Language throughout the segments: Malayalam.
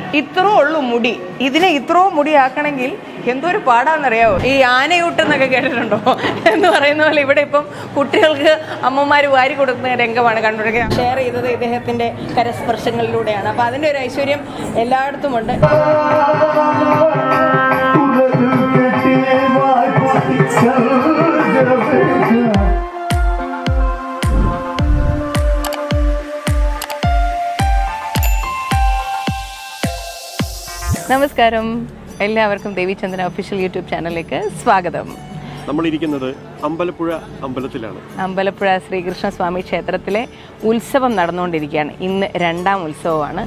ഇത്രോ ഉള്ളൂ മുടി ഇതിനെ ഇത്രോ മുടി ആക്കണമെങ്കിൽ എന്തൊരു പാടാന്നറിയാവോ ഈ ആനയൂട്ടെന്നൊക്കെ കേട്ടിട്ടുണ്ടോ എന്ന് പറയുന്ന പോലെ ഇവിടെ ഇപ്പം കുട്ടികൾക്ക് അമ്മമാർ വാരി കൊടുക്കുന്ന രംഗമാണ് കണ്ടുപിടിക്കുക ഷെയർ ചെയ്തത് ഇദ്ദേഹത്തിന്റെ കരസ്പർശങ്ങളിലൂടെയാണ് അപ്പൊ അതിന്റെ ഒരു ഐശ്വര്യം എല്ലായിടത്തുമുണ്ട് നമസ്കാരം എല്ലാവർക്കും ദേവിചന്ദ്രൻ ഒഫീഷ്യൽ യൂട്യൂബ് ചാനലിലേക്ക് സ്വാഗതം നമ്മളിരിക്കുന്നത് അമ്പലപ്പുഴ അമ്പലത്തിലാണ് അമ്പലപ്പുഴ ശ്രീകൃഷ്ണസ്വാമി ക്ഷേത്രത്തിലെ ഉത്സവം നടന്നുകൊണ്ടിരിക്കുകയാണ് ഇന്ന് രണ്ടാം ഉത്സവമാണ്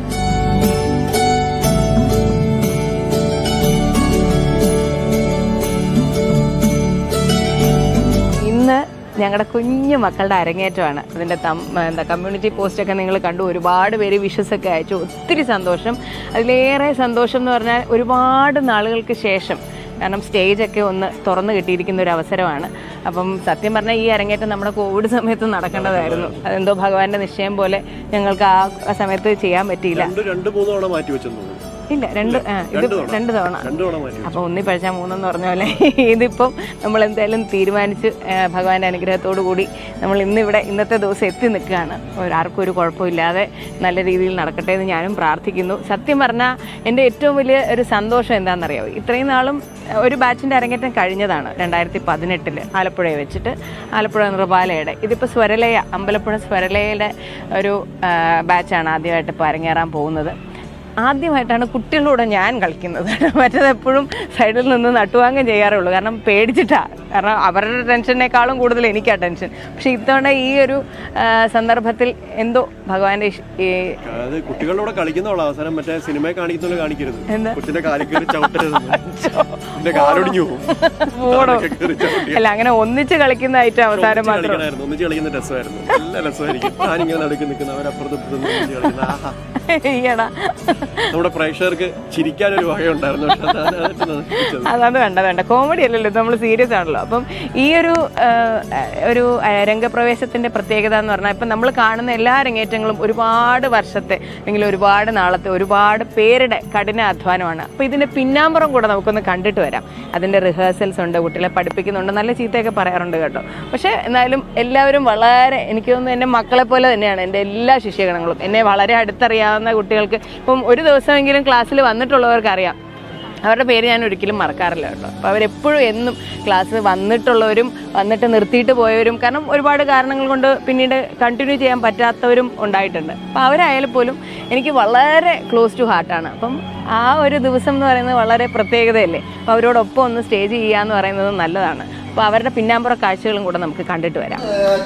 ഇന്ന് ഞങ്ങളുടെ കുഞ്ഞു മക്കളുടെ അരങ്ങേറ്റമാണ് അതിൻ്റെ തം എന്താ കമ്മ്യൂണിറ്റി പോസ്റ്റൊക്കെ നിങ്ങൾ കണ്ടു ഒരുപാട് പേര് വിഷസൊക്കെ അയച്ചു ഒത്തിരി സന്തോഷം അതിലേറെ സന്തോഷം എന്ന് പറഞ്ഞാൽ ഒരുപാട് നാളുകൾക്ക് ശേഷം കാരണം സ്റ്റേജൊക്കെ ഒന്ന് തുറന്നു കിട്ടിയിരിക്കുന്ന ഒരു അവസരമാണ് അപ്പം സത്യം പറഞ്ഞാൽ ഈ അരങ്ങേറ്റം നമ്മുടെ കോവിഡ് സമയത്ത് നടക്കേണ്ടതായിരുന്നു അതെന്തോ ഭഗവാന്റെ നിശ്ചയം പോലെ ഞങ്ങൾക്ക് ആ ആ സമയത്ത് ചെയ്യാൻ പറ്റിയില്ല രണ്ട് രണ്ട് മൂന്ന് തവണ മാറ്റി വെച്ചെന്ന് തോന്നുന്നു ഇല്ല രണ്ട് ആ, ഇത് രണ്ട് തവണ. രണ്ട് തവണ രണ്ട് തവണ മാറ്റി അപ്പോൾ ഒന്നി പഴിച്ചാൽ മൂന്നെന്ന് പറഞ്ഞ പോലെ ഇതിപ്പം നമ്മൾ എന്തായാലും തീരുമാനിച്ച് ആ, ഭഗവാന്റെ അനുഗ്രഹത്തോടു കൂടി നമ്മൾ ഇന്നിവിടെ ഇന്നത്തെ ദിവസം എത്തി നിൽക്കുകയാണ് ഒരു- ആർക്കും ഒരു കുഴപ്പമില്ലാതെ നല്ല രീതിയിൽ നടക്കട്ടെ എന്ന് ഞാനും പ്രാർത്ഥിക്കുന്നു സത്യം പറഞ്ഞാൽ എൻ്റെ ഏറ്റവും വലിയ ഒരു സന്തോഷം എന്താണെന്നറിയാമോ ഇത്രയും നാളും ആ, ഒരു ബാച്ചിൻ്റെ അരങ്ങേറ്റം കഴിഞ്ഞതാണ് രണ്ടായിരത്തി പതിനെട്ടില് ആലപ്പുഴയെ വെച്ചിട്ട് ആലപ്പുഴ നൃപാലയുടെ ഇതിപ്പോൾ സ്വരലയ അമ്പലപ്പുഴ സ്വരലയയുടെ ഒരു ആ, ബാച്ചാണ് ആദ്യമായിട്ട് ഇപ്പോൾ അരങ്ങേറാൻ പോകുന്നത് ആദ്യമായിട്ടാണ് കുട്ടികളോട് ഞാൻ കളിക്കുന്നത് മറ്റേത് എപ്പോഴും സൈഡിൽ നിന്ന് നട്ടുവാങ്ങം ചെയ്യാറുള്ളൂ കാരണം പേടിച്ചിട്ടാ കാരണം അവരുടെ ടെൻഷനേക്കാളും കൂടുതൽ എനിക്കാ ടെൻഷൻ പക്ഷെ ഇത്തവണ ഈ ഒരു ആ, സന്ദർഭത്തിൽ എന്തോ ഭഗവാന്റെ ഇഷ്- ഈ അത് കുട്ടികളുടെ കളിക്കുന്നവളാ അവസാനം മറ്റേ സിനിമയെ കാണിക്കുന്ന പോലെ കാണിക്കരുത് എന്താ? കൊച്ചിന്റെ കാലിൽ കയറി ചവിട്ടരുത് എന്റെ കാലൊടിഞ്ഞു പോകും പോടോ. കാലൊക്കെ കയറി ചവിട്ടി. അല്ല അങ്ങനെ ഒന്നിച്ച് കളിക്കുന്നതായിട്ട് അവസാനം ഒന്നിച്ച് മാത്രം കളിക്കണമായിരുന്നു ഒന്നിച്ച് കളിക്കുന്ന രസമായിരുന്നു നല്ല രസമായിരിക്കും ഞാനിങ്ങനെ നടുക്ക് നിൽക്കുന്ന അവരപ്പുറത്ത് ഇപ്പുറത്ത് നിന്ന് ഒന്നിച്ച് കളിക്കുന്ന ആഹാ ഈയടാ നമ്മുടെ പ്രേക്ഷകർക്ക് ചിരിക്കാനൊരു വകയുണ്ടായിരുന്നു പക്ഷെ അതാണ് അതൊക്കെ നശിപ്പിച്ചത്. അതാണ് വേണ്ട വേണ്ട കോമഡി അല്ലല്ലോ നമ്മൾ സീരിയസ് ആണല്ലോ അപ്പം ഈ ഒരു ആ, ഒരു ആ, രംഗപ്രവേശത്തിന്റെ പ്രത്യേകത എന്ന് പറഞ്ഞാൽ ഇപ്പം നമ്മൾ കാണുന്ന എല്ലാ രംഗേറ്റങ്ങളും ഒരുപാട് വർഷത്തെ അല്ലെങ്കിൽ ഒരുപാട് നാളത്തെ ഒരുപാട് പേരുടെ കഠിന അധ്വാനമാണ് അപ്പോൾ ഇതിന്റെ പിന്നാമ്പുറം കൂടെ നമുക്കൊന്ന് കണ്ടിട്ട് വരാം അതിന്റെ റിഹേഴ്സൽസ് ഉണ്ട് കുട്ടികളെ പഠിപ്പിക്കുന്നുണ്ട് നല്ല ചീത്തയൊക്കെ പറയാറുണ്ട് കേട്ടോ പക്ഷേ എന്നാലും എല്ലാവരും വളരെ എനിക്ക് തോന്നുന്നു എൻ്റെ മക്കളെ പോലെ തന്നെയാണ് എൻ്റെ എല്ലാ ശിഷ്യഗണങ്ങളും എന്നെ വളരെ അടുത്തറിയാവുന്ന കുട്ടികൾക്ക് ഇപ്പം ഒരു ദിവസമെങ്കിലും ക്ലാസ്സിൽ വന്നിട്ടുള്ളവർക്ക് അറിയാം അവരുടെ പേര് ഞാൻ ഒരിക്കലും മറക്കാറില്ല കേട്ടോ അപ്പോൾ അവരെപ്പോഴും എന്നും ക്ലാസ് വന്നിട്ടുള്ളവരും വന്നിട്ട് നിർത്തിയിട്ട് പോയവരും കാരണം ഒരുപാട് കാരണങ്ങൾ കൊണ്ട് പിന്നീട് കണ്ടിന്യൂ ചെയ്യാൻ പറ്റാത്തവരും ഉണ്ടായിട്ടുണ്ട് അപ്പോൾ അവരായാലും പോലും എനിക്ക് വളരെ ക്ലോസ് ടു ഹാർട്ടാണ് അപ്പം ആ ഒരു ദിവസം എന്ന് പറയുന്നത് വളരെ പ്രത്യേകതയല്ലേ അപ്പോൾ അവരോടൊപ്പം ഒന്ന് സ്റ്റേജ് ചെയ്യുക എന്ന് പറയുന്നത് നല്ലതാണ് അപ്പോൾ അവരുടെ പിന്നാമ്പുറ കാഴ്ചകളും കൂടെ നമുക്ക് കണ്ടിട്ട് വരാം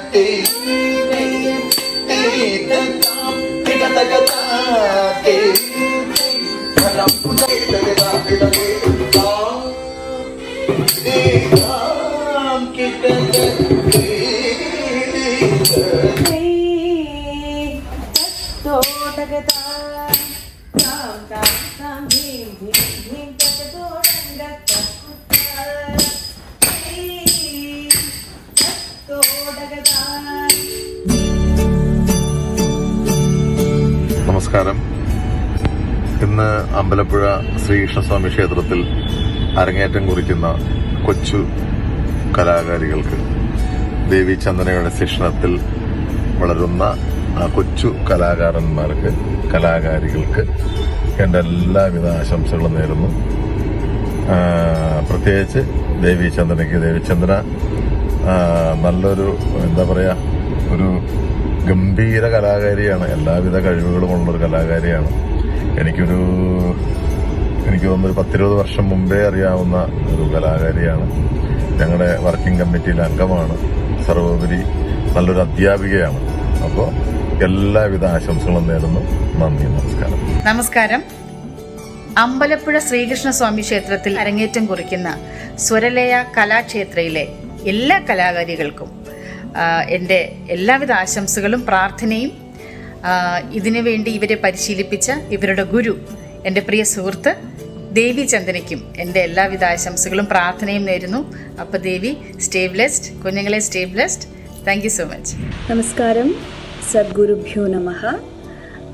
നമസ്കാരം ഇന്ന് അമ്പലപ്പുഴ ശ്രീകൃഷ്ണസ്വാമി ക്ഷേത്രത്തിൽ അരങ്ങേറ്റം കുറിക്കുന്ന കൊച്ചു കലാകാരികൾക്ക് ദേവി ചന്ദനയുടെ ശിക്ഷണത്തിൽ വളരുന്ന ആ കൊച്ചു കലാകാരന്മാർക്ക് കലാകാരികൾക്ക് എൻ്റെ എല്ലാവിധ ആശംസകളും നേരുന്നു ആ, പ്രത്യേകിച്ച് ദേവി ചന്ദനയ്ക്ക് ദേവിചന്ദ്ര ആ, നല്ലൊരു എന്താ പറയാ ഒരു ഗംഭീര കലാകാരിയാണ് എല്ലാവിധ കഴിവുകളുമുള്ളൊരു കലാകാരിയാണ് എനിക്കൊരു എനിക്ക് തോന്നുന്നു ഒരു പത്തിരുപത് വർഷം മുമ്പേ അറിയാവുന്ന ഒരു കലാകാരിയാണ് ഞങ്ങളുടെ വർക്കിംഗ് കമ്മിറ്റിയിലെ അംഗമാണ് സർവോപരി നല്ലൊരു അധ്യാപികയാണ് അപ്പോൾ എല്ലാവിധ ആശംസകളും നേരുന്നു നന്ദി നമസ്കാരം നമസ്കാരം അമ്പലപ്പുഴ ശ്രീകൃഷ്ണസ്വാമി ക്ഷേത്രത്തിൽ അരങ്ങേറ്റം കുറിക്കുന്ന സ്വരലയ കലാക്ഷേത്രയിലെ എല്ലാ കലാകാരികൾക്കും ആ, എൻ്റെ എല്ലാവിധ ആശംസകളും പ്രാർത്ഥനയും ആ, ഇതിനു വേണ്ടി ഇവരെ പരിശീലിപ്പിച്ച ഇവരുടെ ഗുരു എൻ്റെ പ്രിയ സുഹൃത്ത് ദേവി ചന്ദനയ്ക്കും എൻ്റെ എല്ലാവിധ ആശംസകളും പ്രാർത്ഥനയും നേരുന്നു അപ്പോൾ ദേവി സ്റ്റേ ബ്ലെസ്ഡ് കുഞ്ഞുങ്ങളെ stay blessed thank you so much നമസ്കാരം സദ്ഗുരുഭ്യോ നമ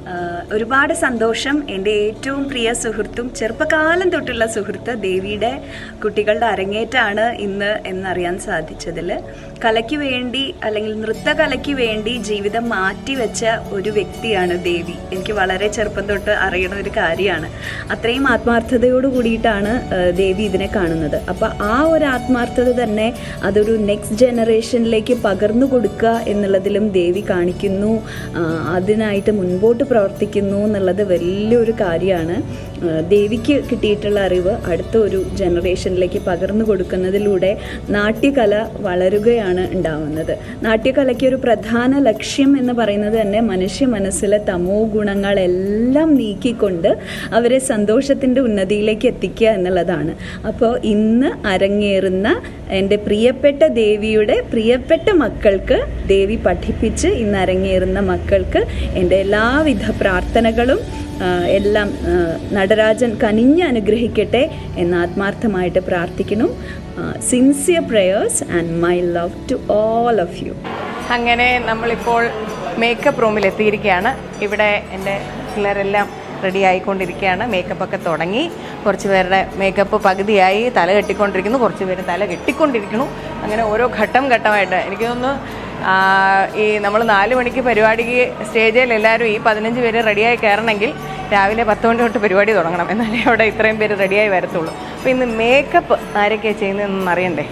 ആഹ് ഒരുപാട് സന്തോഷം എൻ്റെ ഏറ്റവും പ്രിയ സുഹൃത്തും ചെറുപ്പകാലം തൊട്ടുള്ള സുഹൃത്ത് ദേവിയുടെ കുട്ടികളുടെ അരങ്ങേറ്റാണ് ഇന്ന് എന്നറിയാൻ സാധിച്ചതിൽ കലയ്ക്ക് വേണ്ടി അല്ലെങ്കിൽ നൃത്തകലയ്ക്ക് വേണ്ടി ജീവിതം മാറ്റിവെച്ച ഒരു വ്യക്തിയാണ് ദേവി എനിക്ക് വളരെ ചെറുപ്പം തൊട്ട് അറിയണ ഒരു കാര്യമാണ് അത്രയും ആത്മാർത്ഥതയോട് കൂടിയിട്ടാണ് ആഹ് ദേവി ഇതിനെ കാണുന്നത് അപ്പോൾ ആ ഒരു ആത്മാർത്ഥത തന്നെ അതൊരു നെക്സ്റ്റ് ജനറേഷനിലേക്ക് പകർന്നു കൊടുക്കുക എന്നുള്ളതിലും ദേവി കാണിക്കുന്നു ആഹ് അതിനായിട്ട് മുൻപോട്ട് പ്രവർത്തിക്കുന്നു എന്നുള്ളത് വലിയൊരു കാര്യമാണ് ആഹ് ദേവിക്ക് കിട്ടിയിട്ടുള്ള അറിവ് അടുത്ത ഒരു ജനറേഷനിലേക്ക് പകർന്നു കൊടുക്കുന്നതിലൂടെ നാട്യകല വളരുകയാണ് ഉണ്ടാവുന്നത് നാട്യകലയ്ക്ക് ഒരു പ്രധാന ലക്ഷ്യം എന്ന് പറയുന്നത് തന്നെ മനുഷ്യ മനസ്സിലെ തമോ ഗുണങ്ങളെല്ലാം നീക്കിക്കൊണ്ട് അവരെ സന്തോഷത്തിൻ്റെ ഉന്നതിയിലേക്ക് എത്തിക്കുക എന്നുള്ളതാണ് അപ്പോൾ ഇന്ന് അരങ്ങേറുന്ന എൻ്റെ പ്രിയപ്പെട്ട ദേവിയുടെ പ്രിയപ്പെട്ട മക്കൾക്ക് ദേവി പഠിപ്പിച്ച് ഇന്ന് അരങ്ങേറുന്ന മക്കൾക്ക് എൻ്റെ എല്ലാവിധ പ്രാർത്ഥനകളും ആ, എല്ലാം ആ, നടരാജൻ കനിഞ്ഞ് അനുഗ്രഹിക്കട്ടെ എന്ന് ആത്മാർത്ഥമായിട്ട് പ്രാർത്ഥിക്കുന്നു sincere prayers and my love to all of you അങ്ങനെ നമ്മളിപ്പോൾ മേക്കപ്പ് റൂമിൽ എത്തിയിരിക്കുകയാണ് ഇവിടെ എൻ്റെ പിള്ളേരെല്ലാം റെഡി ആയിക്കൊണ്ടിരിക്കുകയാണ് മേക്കപ്പ് ഒക്കെ തുടങ്ങി കുറച്ച് പേരുടെ മേക്കപ്പ് പകുതിയായി തല കെട്ടിക്കൊണ്ടിരിക്കുന്നു കുറച്ച് പേര് തല കെട്ടിക്കൊണ്ടിരിക്കുന്നു അങ്ങനെ ഓരോ ഘട്ടം ഘട്ടമായിട്ട് എനിക്ക് തോന്നുന്നു ആ, ഈ നമ്മൾ നാല് മണിക്ക് പരിപാടിക്ക് സ്റ്റേജിൽ എല്ലാവരും ഈ പതിനഞ്ച് പേര് റെഡിയായി കയറണമെങ്കിൽ രാവിലെ പത്ത് മണി തൊട്ട് പരിപാടി തുടങ്ങണം എന്നാലേ അവിടെ ഇത്രയും പേര് റെഡിയായി വരത്തുള്ളൂ അപ്പോൾ ഇന്ന് മേക്കപ്പ് ആരൊക്കെയാണ് ചെയ്യുന്നതെന്ന് അറിയണ്ടേ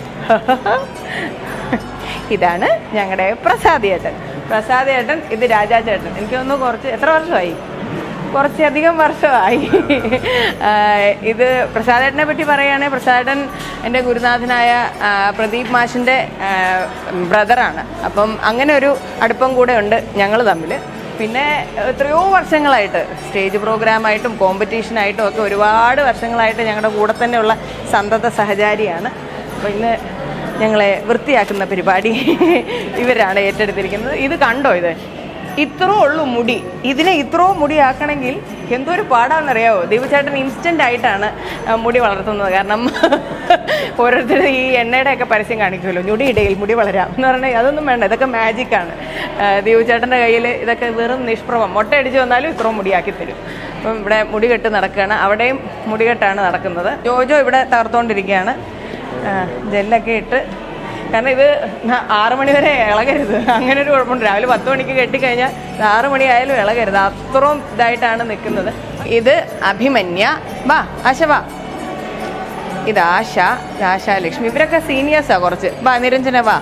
ഇതാണ് ഞങ്ങളുടെ പ്രസാദ് ചേട്ടൻ പ്രസാദ് ചേട്ടൻ ഇത് രാജാ ചേട്ടൻ എനിക്ക് തോന്നുന്നു കുറച്ച് എത്ര വർഷമായി കുറച്ചധികം വർഷമായി ആ, ഇത് പ്രസാദേട്ടനെ പറ്റി പറയുകയാണെങ്കിൽ പ്രസാദേട്ടൻ എൻ്റെ ഗുരുനാഥനായ ആ, പ്രദീപ് മാഷിൻ്റെ ബ്രദറാണ് അപ്പം അങ്ങനെ ഒരു അടുപ്പം കൂടെ ഉണ്ട് ഞങ്ങൾ തമ്മിൽ പിന്നെ എത്രയോ വർഷങ്ങളായിട്ട് സ്റ്റേജ് പ്രോഗ്രാമായിട്ടും കോമ്പറ്റീഷനായിട്ടും ഒക്കെ ഒരുപാട് വർഷങ്ങളായിട്ട് ഞങ്ങളുടെ കൂടെ തന്നെയുള്ള സന്തത സഹചാരിയാണ് അപ്പോൾ ഇന്ന് ഞങ്ങളെ വൃത്തിയാക്കുന്ന പരിപാടി ഇവരാണ് ഏറ്റെടുത്തിരിക്കുന്നത് ഇത് കണ്ടോ ഇത് ഇത്രോ ഉള്ളൂ മുടി ഇതിനെ ഇത്രോ മുടി ആക്കണമെങ്കിൽ എന്തോ ഒരു പാടാണെന്നറിയാവോ ദീപചേട്ടൻ ഇൻസ്റ്റൻ്റ് ആയിട്ടാണ് ആ, മുടി വളർത്തുന്നത് കാരണം ഓരോരുത്തർ ഈ എണ്ണയുടെ ഒക്കെ പരസ്യം കാണിക്കുമല്ലോ ഞൊടി ഇടയിൽ മുടി വളരാം എന്ന് പറഞ്ഞാൽ അതൊന്നും വേണ്ട ഇതൊക്കെ മാജിക്കാണ് ദീപചേട്ടൻ്റെ കയ്യിൽ ഇതൊക്കെ വെറും നിഷ്പ്രഭം മുട്ട അടിച്ച് വന്നാലും ഇത്രയും മുടിയാക്കി തരും അപ്പം ഇവിടെ മുടി കെട്ട് നടക്കുകയാണ് അവിടെയും മുടികെട്ടാണ് നടക്കുന്നത് ജോജോ ഇവിടെ തകർത്തുകൊണ്ടിരിക്കുകയാണ് ആ, ജെല്ലൊക്കെ ഇട്ട് കാരണം ഇത് ന- ആറ് മണി വരെ ഇളകരുത് അങ്ങനെ ഒരു കുഴപ്പമുണ്ട് രാവിലെ പത്ത് മണിക്ക് കെട്ടിക്കഴിഞ്ഞാൽ ആറ് മണി ആയാലും ഇളകരുത് അത്രയും ഇതായിട്ടാണ് നിൽക്കുന്നത് ഇത് അഭിമന്യ വാ ആശ വാ ഇത് ആശ ഇത് ആശ ലക്ഷ്മി ഇവരൊക്കെ സീനിയേഴ്സാ കുറച്ച് വാ നിരഞ്ജന വാ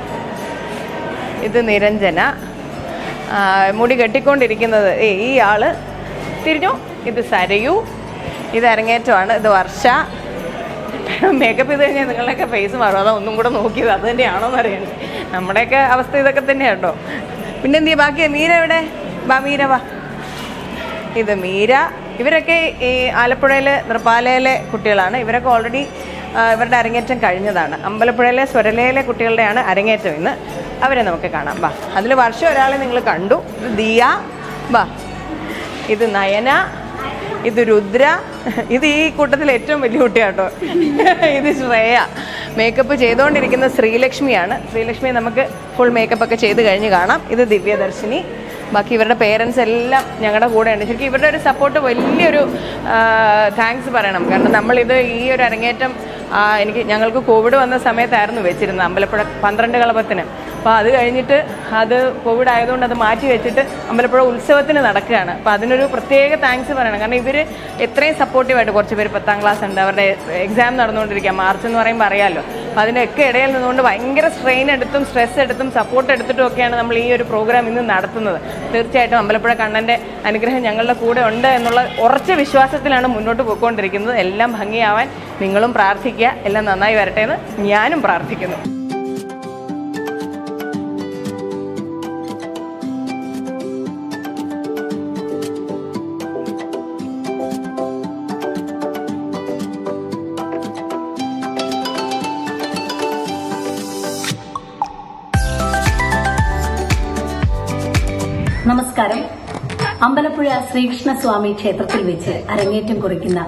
ഇത് നിരഞ്ജന ആ, മുടി കെട്ടിക്കൊണ്ടിരിക്കുന്നത് ഏ ഈ ആള് തിരിഞ്ഞു ഇത് സരയു ഇത് അരങ്ങേറ്റമാണ് ഇത് വർഷ മേക്കപ്പ് ചെയ്ത് കഴിഞ്ഞാൽ നിങ്ങളുടെയൊക്കെ ഫേസ് മാറും അതാ ഒന്നും കൂടെ നോക്കിയത് അത് തന്നെയാണോ എന്ന് അറിയണ്ടേ നമ്മുടെയൊക്കെ അവസ്ഥ ഇതൊക്കെ തന്നെയാണ് കേട്ടോ പിന്നെ എന്ത് ചെയ്യും ബാക്കി മീര എവിടെ വാ മീര വാ ഇത് മീര ഇവരൊക്കെ ഈ ആലപ്പുഴയിലെ നൃപ്പാലയിലെ കുട്ടികളാണ് ഇവരൊക്കെ ഓൾറെഡി ഇവരുടെ അരങ്ങേറ്റം കഴിഞ്ഞതാണ് അമ്പലപ്പുഴയിലെ സ്വരലയിലെ കുട്ടികളുടെയാണ് അരങ്ങേറ്റം ഇന്ന് അവരെ നമുക്ക് കാണാം വാ അതിൽ വർഷം ഒരാളെ നിങ്ങൾ കണ്ടു ഇത് ദിയ വാ ഇത് നയന ഇത് രുദ്ര ഇത് ഈ കൂട്ടത്തിൽ ഏറ്റവും വലിയ കുട്ടിയാട്ടോ ഇത് ശ്രേയ മേക്കപ്പ് ചെയ്തുകൊണ്ടിരിക്കുന്ന ശ്രീലക്ഷ്മിയാണ് ശ്രീലക്ഷ്മി നമുക്ക് ഫുൾ മേക്കപ്പ് ഒക്കെ ചെയ്ത് കഴിഞ്ഞ് കാണാം ഇത് ദിവ്യദർശിനി ബാക്കി ഇവരുടെ പേരൻസ് എല്ലാം ഞങ്ങളുടെ കൂടെ ഉണ്ട് ശരിക്കും ഇവരുടെ ഒരു സപ്പോർട്ട് വലിയൊരു താങ്ക്സ് പറയണം കാരണം നമ്മളിത് ഈ ഒരു അരങ്ങേറ്റം ആ, എനിക്ക് ഞങ്ങൾക്ക് കോവിഡ് വന്ന സമയത്തായിരുന്നു വെച്ചിരുന്നത് അമ്പലപ്പുഴ പന്ത്രണ്ട് കളപത്തിന് അപ്പോൾ അത് കഴിഞ്ഞിട്ട് അത് കോവിഡ് ആയതുകൊണ്ട് അത് മാറ്റി വെച്ചിട്ട് അമ്പലപ്പുഴ ഉത്സവത്തിന് നടക്കുകയാണ് അപ്പോൾ അതിനൊരു പ്രത്യേക താങ്ക്സ് പറയണം കാരണം ഇവർ എത്രയും സപ്പോർട്ടീവായിട്ട് കുറച്ച് പേര് പത്താം ക്ലാസ് ഉണ്ട് അവരുടെ എക്സാം നടന്നുകൊണ്ടിരിക്കുക മാർച്ച് എന്ന് പറയുമ്പോൾ അറിയാമല്ലോ അപ്പോൾ അതിൻ്റെയൊക്കെ ഇടയിൽ നിന്നുകൊണ്ട് ഭയങ്കര സ്ട്രെയിൻ എടുത്തും സ്ട്രെസ് എടുത്തും സപ്പോർട്ട് എടുത്തിട്ടും ഒക്കെയാണ് നമ്മൾ ഈ ഒരു പ്രോഗ്രാം ഇന്ന് നടത്തുന്നത് തീർച്ചയായിട്ടും അമ്പലപ്പുഴ കണ്ണൻ്റെ അനുഗ്രഹം ഞങ്ങളുടെ കൂടെ ഉണ്ട് എന്നുള്ള ഉറച്ച വിശ്വാസത്തിലാണ് മുന്നോട്ട് പോയിക്കൊണ്ടിരിക്കുന്നത് എല്ലാം ഭംഗിയാവാൻ നിങ്ങളും പ്രാർത്ഥിക്കുക എല്ലാം നന്നായി വരട്ടെ എന്ന് ഞാനും പ്രാർത്ഥിക്കുന്നു നമസ്കാരം അമ്പലപ്പുഴ ശ്രീകൃഷ്ണസ്വാമി ക്ഷേത്രത്തിൽ വെച്ച് അരങ്ങേറ്റം കുറിക്കുന്ന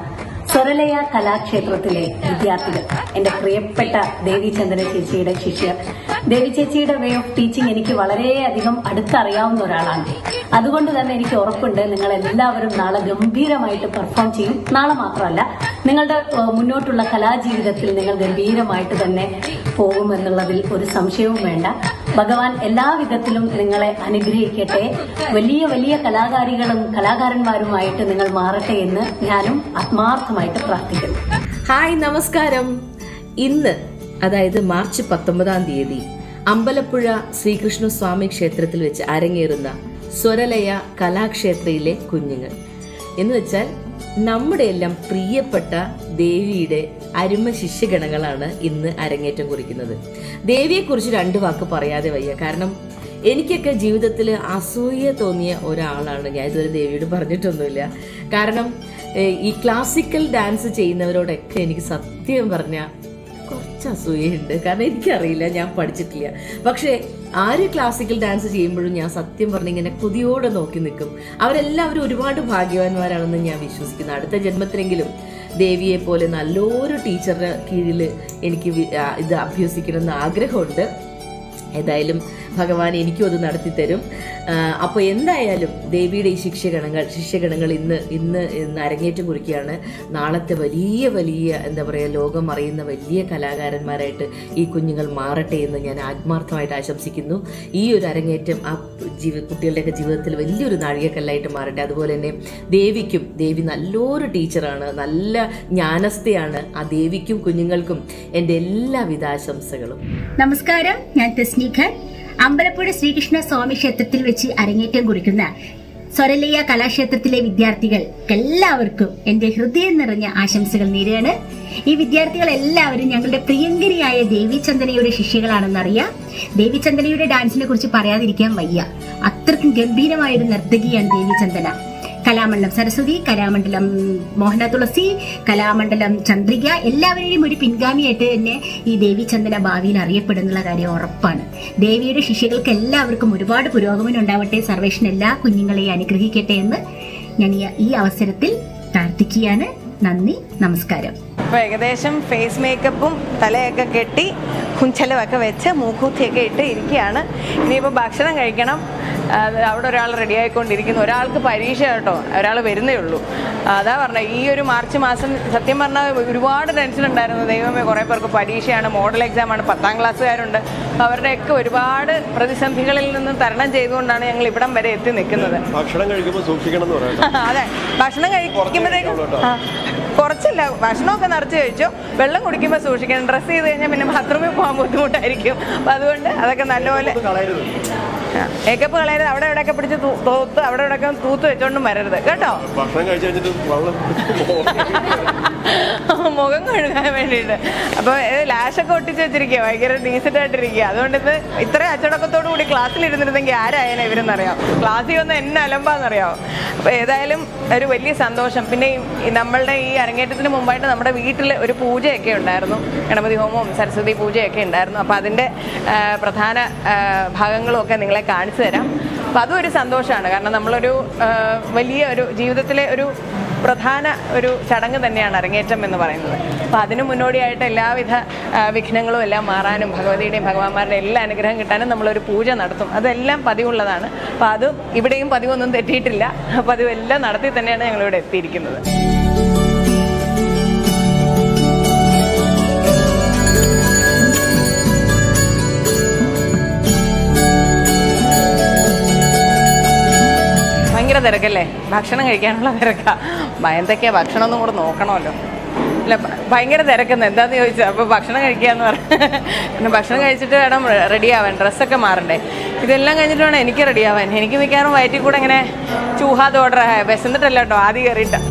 സ്വരലയ കലാക്ഷേത്രത്തിലെ വിദ്യാർത്ഥികൾ എന്റെ പ്രിയപ്പെട്ട ദേവിചന്ദ്രൻ ചേച്ചിയുടെ ശിഷ്യർ ദേവി ചേച്ചിയുടെ വേ ഓഫ് ടീച്ചിങ് എനിക്ക് വളരെയധികം അടുത്തറിയാവുന്ന ഒരാളാണ് അതുകൊണ്ട് തന്നെ എനിക്ക് ഉറപ്പുണ്ട് നിങ്ങൾ എല്ലാവരും നാളെ ഗംഭീരമായിട്ട് പെർഫോം ചെയ്യും നാളെ മാത്രമല്ല നിങ്ങളുടെ ഏഹ്, മുന്നോട്ടുള്ള കലാജീവിതത്തിൽ നിങ്ങൾ ഗംഭീരമായിട്ട് തന്നെ പോകുമെന്നുള്ളതിൽ ഒരു സംശയവും വേണ്ട ഭഗവാൻ എല്ലാവിധത്തിലും നിങ്ങളെ അനുഗ്രഹിക്കട്ടെ വലിയ വലിയ കലാകാരികളും കലാകാരന്മാരുമായിട്ട് നിങ്ങൾ മാറട്ടെ എന്ന് ഞാനും ആത്മാർത്ഥമായിട്ട് പ്രാർത്ഥിക്കുന്നു ഹായ് നമസ്കാരം ഇന്ന് അതായത് മാർച്ച് പത്തൊമ്പതാം തീയതി അമ്പലപ്പുഴ ശ്രീകൃഷ്ണ സ്വാമി ക്ഷേത്രത്തിൽ വെച്ച് അരങ്ങേറുന്ന സ്വരലയ കലാക്ഷേത്രയിലെ കുഞ്ഞുങ്ങൾ എന്ന് വെച്ചാൽ നമ്മുടെ എല്ലാം പ്രിയപ്പെട്ട ദേവിയുടെ അരുമ ശിഷ്യഗണങ്ങളാണ് ഇന്ന് അരങ്ങേറ്റം കുറിക്കുന്നത് ദേവിയെക്കുറിച്ച് രണ്ട് വാക്ക് പറയാതെ വയ്യ കാരണം എനിക്കൊക്കെ ജീവിതത്തിൽ അസൂയ തോന്നിയ ഒരാളാണ് ഞാൻ ഇതുവരെ ദേവിയോട് പറഞ്ഞിട്ടൊന്നുമില്ല കാരണം ഏഹ്, ഈ ക്ലാസിക്കൽ ഡാൻസ് ചെയ്യുന്നവരോടൊക്കെ എനിക്ക് സത്യം പറഞ്ഞ കുറച്ച് അസൂയുണ്ട് കാരണം എനിക്കറിയില്ല ഞാൻ പഠിച്ചിട്ടില്ല പക്ഷേ ആര് ക്ലാസിക്കൽ ഡാൻസ് ചെയ്യുമ്പോഴും ഞാൻ സത്യം പറഞ്ഞ ഇങ്ങനെ കൊതിയോടെ നോക്കി നിൽക്കും അവരെല്ലാവരും ഒരുപാട് ഭാഗ്യവാന്മാരാണെന്ന് ഞാൻ വിശ്വസിക്കുന്നു അടുത്ത ജന്മത്തിലെങ്കിലും ദേവിയെ പോലെ നല്ലൊരു ടീച്ചറുടെ കീഴിൽ എനിക്ക് വി- ആ, ഇത് അഭ്യസിക്കണമെന്ന് ആഗ്രഹമുണ്ട് ഏതായാലും ഭഗവാൻ എനിക്കും അത് നടത്തി തരും അപ്പോൾ എന്തായാലും ദേവിയുടെ ഈ ശിക്ഷഗണങ്ങൾ ശിഷ്യഗണങ്ങൾ ഇന്ന് ഇന്ന് ഇന്ന് അരങ്ങേറ്റം കുറിക്കുകയാണ് നാളത്തെ വലിയ വലിയ എന്താ പറയുക ലോകം അറിയുന്ന വലിയ കലാകാരന്മാരായിട്ട് ഈ കുഞ്ഞുങ്ങൾ മാറട്ടെ എന്ന് ഞാൻ ആത്മാർത്ഥമായിട്ട് ആശംസിക്കുന്നു ഈ ഒരു അരങ്ങേറ്റം ആ ജീവ കുട്ടികളുടെയൊക്കെ ജീവിതത്തിൽ വലിയൊരു നാഴികക്കല്ലായിട്ട് മാറട്ടെ അതുപോലെ തന്നെ ദേവിക്കും ദേവി നല്ലൊരു ടീച്ചറാണ് നല്ല ജ്ഞാനസ്ഥയാണ് ആ ദേവിക്കും കുഞ്ഞുങ്ങൾക്കും എൻ്റെ എല്ലാവിധ ആശംസകളും നമസ്കാരം ഞാൻ തസ്നീഖൻ അമ്പലപ്പുഴ ശ്രീകൃഷ്ണ സ്വാമി ക്ഷേത്രത്തിൽ വെച്ച് അരങ്ങേറ്റം കുറിക്കുന്ന സ്വരലയ കലാക്ഷേത്രത്തിലെ വിദ്യാർത്ഥികൾക്ക് എല്ലാവർക്കും എന്റെ ഹൃദയം നിറഞ്ഞ ആശംസകൾ നേരുകയാണ് ഈ വിദ്യാർത്ഥികൾ എല്ലാവരും ഞങ്ങളുടെ പ്രിയങ്കരിയായ ദേവിചന്ദനയുടെ ശിഷ്യകളാണെന്നറിയാം ദേവിചന്ദനയുടെ ഡാൻസിനെ കുറിച്ച് പറയാതിരിക്കാൻ വയ്യ അത്രക്കും ഗംഭീരമായ ഒരു നർത്തകിയാണ് ദേവിചന്ദന കലാമണ്ഡലം സരസ്വതി കലാമണ്ഡലം മോഹന തുളസി കലാമണ്ഡലം ചന്ദ്രിക എല്ലാവരെയും ഒരു പിൻഗാമിയായിട്ട് തന്നെ ഈ ദേവി ചന്ദന ഭാവിയിൽ അറിയപ്പെടുന്നുള്ള കാര്യം ഉറപ്പാണ് ദേവിയുടെ ശിഷ്യകൾക്ക് എല്ലാവർക്കും ഒരുപാട് പുരോഗമനം ഉണ്ടാവട്ടെ സർവേഷൻ എല്ലാ കുഞ്ഞുങ്ങളെയും അനുഗ്രഹിക്കട്ടെ എന്ന് ഞാൻ ഈ- ഈ അവസരത്തിൽ പ്രാർത്ഥിക്കുകയാണ് നന്ദി നമസ്കാരം അപ്പൊ ഏകദേശം ഫേസ് മേക്കപ്പും തലയൊക്കെ കെട്ടി കുഞ്ചലമൊക്കെ വെച്ച് മൂക്കൂത്തിയൊക്കെ ഇട്ട് ഇരിക്കുകയാണ് ഇനിയിപ്പോൾ ഭക്ഷണം കഴിക്കണം അത് അവിടെ ഒരാൾ റെഡി ആയിക്കൊണ്ടിരിക്കുന്നു ഒരാൾക്ക് പരീക്ഷ കേട്ടോ ഒരാൾ വരുന്നേ ഉള്ളൂ അതാ പറഞ്ഞ ഈ ഒരു മാർച്ച് മാസം സത്യം പറഞ്ഞാൽ ഒരുപാട് ടെൻഷൻ ഉണ്ടായിരുന്നു ദൈവമേ കുറേ പേർക്ക് പരീക്ഷയാണ് മോഡൽ എക്സാമാണ് പത്താം ക്ലാസ്സുകാരുണ്ട് അപ്പോൾ അവരുടെയൊക്കെ ഒരുപാട് പ്രതിസന്ധികളിൽ നിന്നും തരണം ചെയ്തുകൊണ്ടാണ് ഞങ്ങൾ ഇവിടം വരെ എത്തി നിൽക്കുന്നത് ഭക്ഷണം കഴിക്കുമ്പോൾ സൂക്ഷിക്കണം എന്ന് പറയാം അതെ ഭക്ഷണം കഴിക്കുമ്പോഴത്തേക്കും ആ, കുറച്ചില്ല ഭക്ഷണമൊക്കെ നിറച്ച് കഴിച്ചു വെള്ളം കുടിക്കുമ്പോൾ സൂക്ഷിക്കണം ഡ്രസ്സ് ചെയ്ത് കഴിഞ്ഞാൽ പിന്നെ ബാത്റൂമിൽ പോകാൻ ബുദ്ധിമുട്ടായിരിക്കും അപ്പം അതുകൊണ്ട് അതൊക്കെ നല്ലപോലെ കളയരുത് മേക്കപ്പ് കളയരുത് അവിടെ ഇവിടെയൊക്കെ പിടിച്ച് തൂ- തൂത്ത് അവിടെ ഇവിടെയൊക്കെ തൂത്ത് വെച്ചോണ്ടും വരരുത് കേട്ടോ ഭക്ഷണം കഴിച്ചു കഴിഞ്ഞിട്ട് വെള്ളം മുഖം കഴുകാൻ വേണ്ടിയിട്ട് അപ്പോൾ ലാഷൊക്കെ ഒട്ടിച്ച് വെച്ചിരിക്കുക ഭയങ്കര ഡീസൻ്റ് ആയിട്ടിരിക്കുക അതുകൊണ്ട് ഇത് ഇത്ര അച്ചടക്കത്തോടു കൂടി ക്ലാസ്സിൽ ഇരുന്നിരുന്നെങ്കിൽ ആരായാലും ഇവരെന്നറിയാം ക്ലാസ്സിൽ വന്ന് എന്നെ അലമ്പാന്നറിയാമോ അപ്പോൾ ഏതായാലും ഒരു വലിയ സന്തോഷം പിന്നെ ഈ- ഈ നമ്മളുടെ ഈ അരങ്ങേറ്റത്തിന് മുമ്പായിട്ട് നമ്മുടെ വീട്ടിൽ ഒരു പൂജയൊക്കെ ഉണ്ടായിരുന്നു ഗണപതി ഹോമവും സരസ്വതി പൂജയൊക്കെ ഉണ്ടായിരുന്നു അപ്പോൾ അതിൻ്റെ ആ, പ്രധാന ആ, ഭാഗങ്ങളും ഒക്കെ നിങ്ങളെ കാണിച്ചു തരാം അപ്പോൾ അതും ഒരു സന്തോഷമാണ് കാരണം നമ്മളൊരു ആ, വലിയ ഒരു ജീവിതത്തിലെ ഒരു പ്രധാന ഒരു ചടങ്ങ് തന്നെയാണ് അരങ്ങേറ്റം എന്ന് പറയുന്നത് അപ്പോൾ അതിനു മുന്നോടിയായിട്ട് എല്ലാവിധ ആ, വിഘ്നങ്ങളും എല്ലാം മാറാനും ഭഗവതിയുടെയും ഭഗവാന്മാരുടെയും എല്ലാ അനുഗ്രഹം കിട്ടാനും നമ്മളൊരു പൂജ നടത്തും അതെല്ലാം പതിവുള്ളതാണ് അപ്പോൾ അതും ഇവിടെയും പതിവൊന്നും തെറ്റിയിട്ടില്ല അപ്പോൾ അതുമെല്ലാം നടത്തി തന്നെയാണ് ഞങ്ങളിവിടെ എത്തിയിരിക്കുന്നത് ഭയങ്കര തിരക്കല്ലേ ഭക്ഷണം കഴിക്കാനുള്ള തിരക്കാ എന്തൊക്കെയാ ഭക്ഷണം ഒന്നും കൂടെ നോക്കണമല്ലോ അല്ല ഭ- ഭയങ്കര തിരക്കുന്ന എന്താന്ന് ചോദിച്ചാൽ അപ്പോൾ ഭക്ഷണം കഴിക്കാന്ന് പറഞ്ഞു പിന്നെ ഭക്ഷണം കഴിച്ചിട്ട് വേണം റെഡി ആവാൻ ഡ്രസ്സൊക്കെ മാറണ്ടേ ഇതെല്ലാം കഴിഞ്ഞിട്ട് വേണം എനിക്ക് റെഡി ആവാൻ എനിക്ക് മിക്കവാറും വയറ്റിൽ കൂടെ ഇങ്ങനെ ചൂഹാതെ ഓർഡർ വിശന്നിട്ടല്ല കേട്ടോ ആദ്യം കയറിയിട്ടാ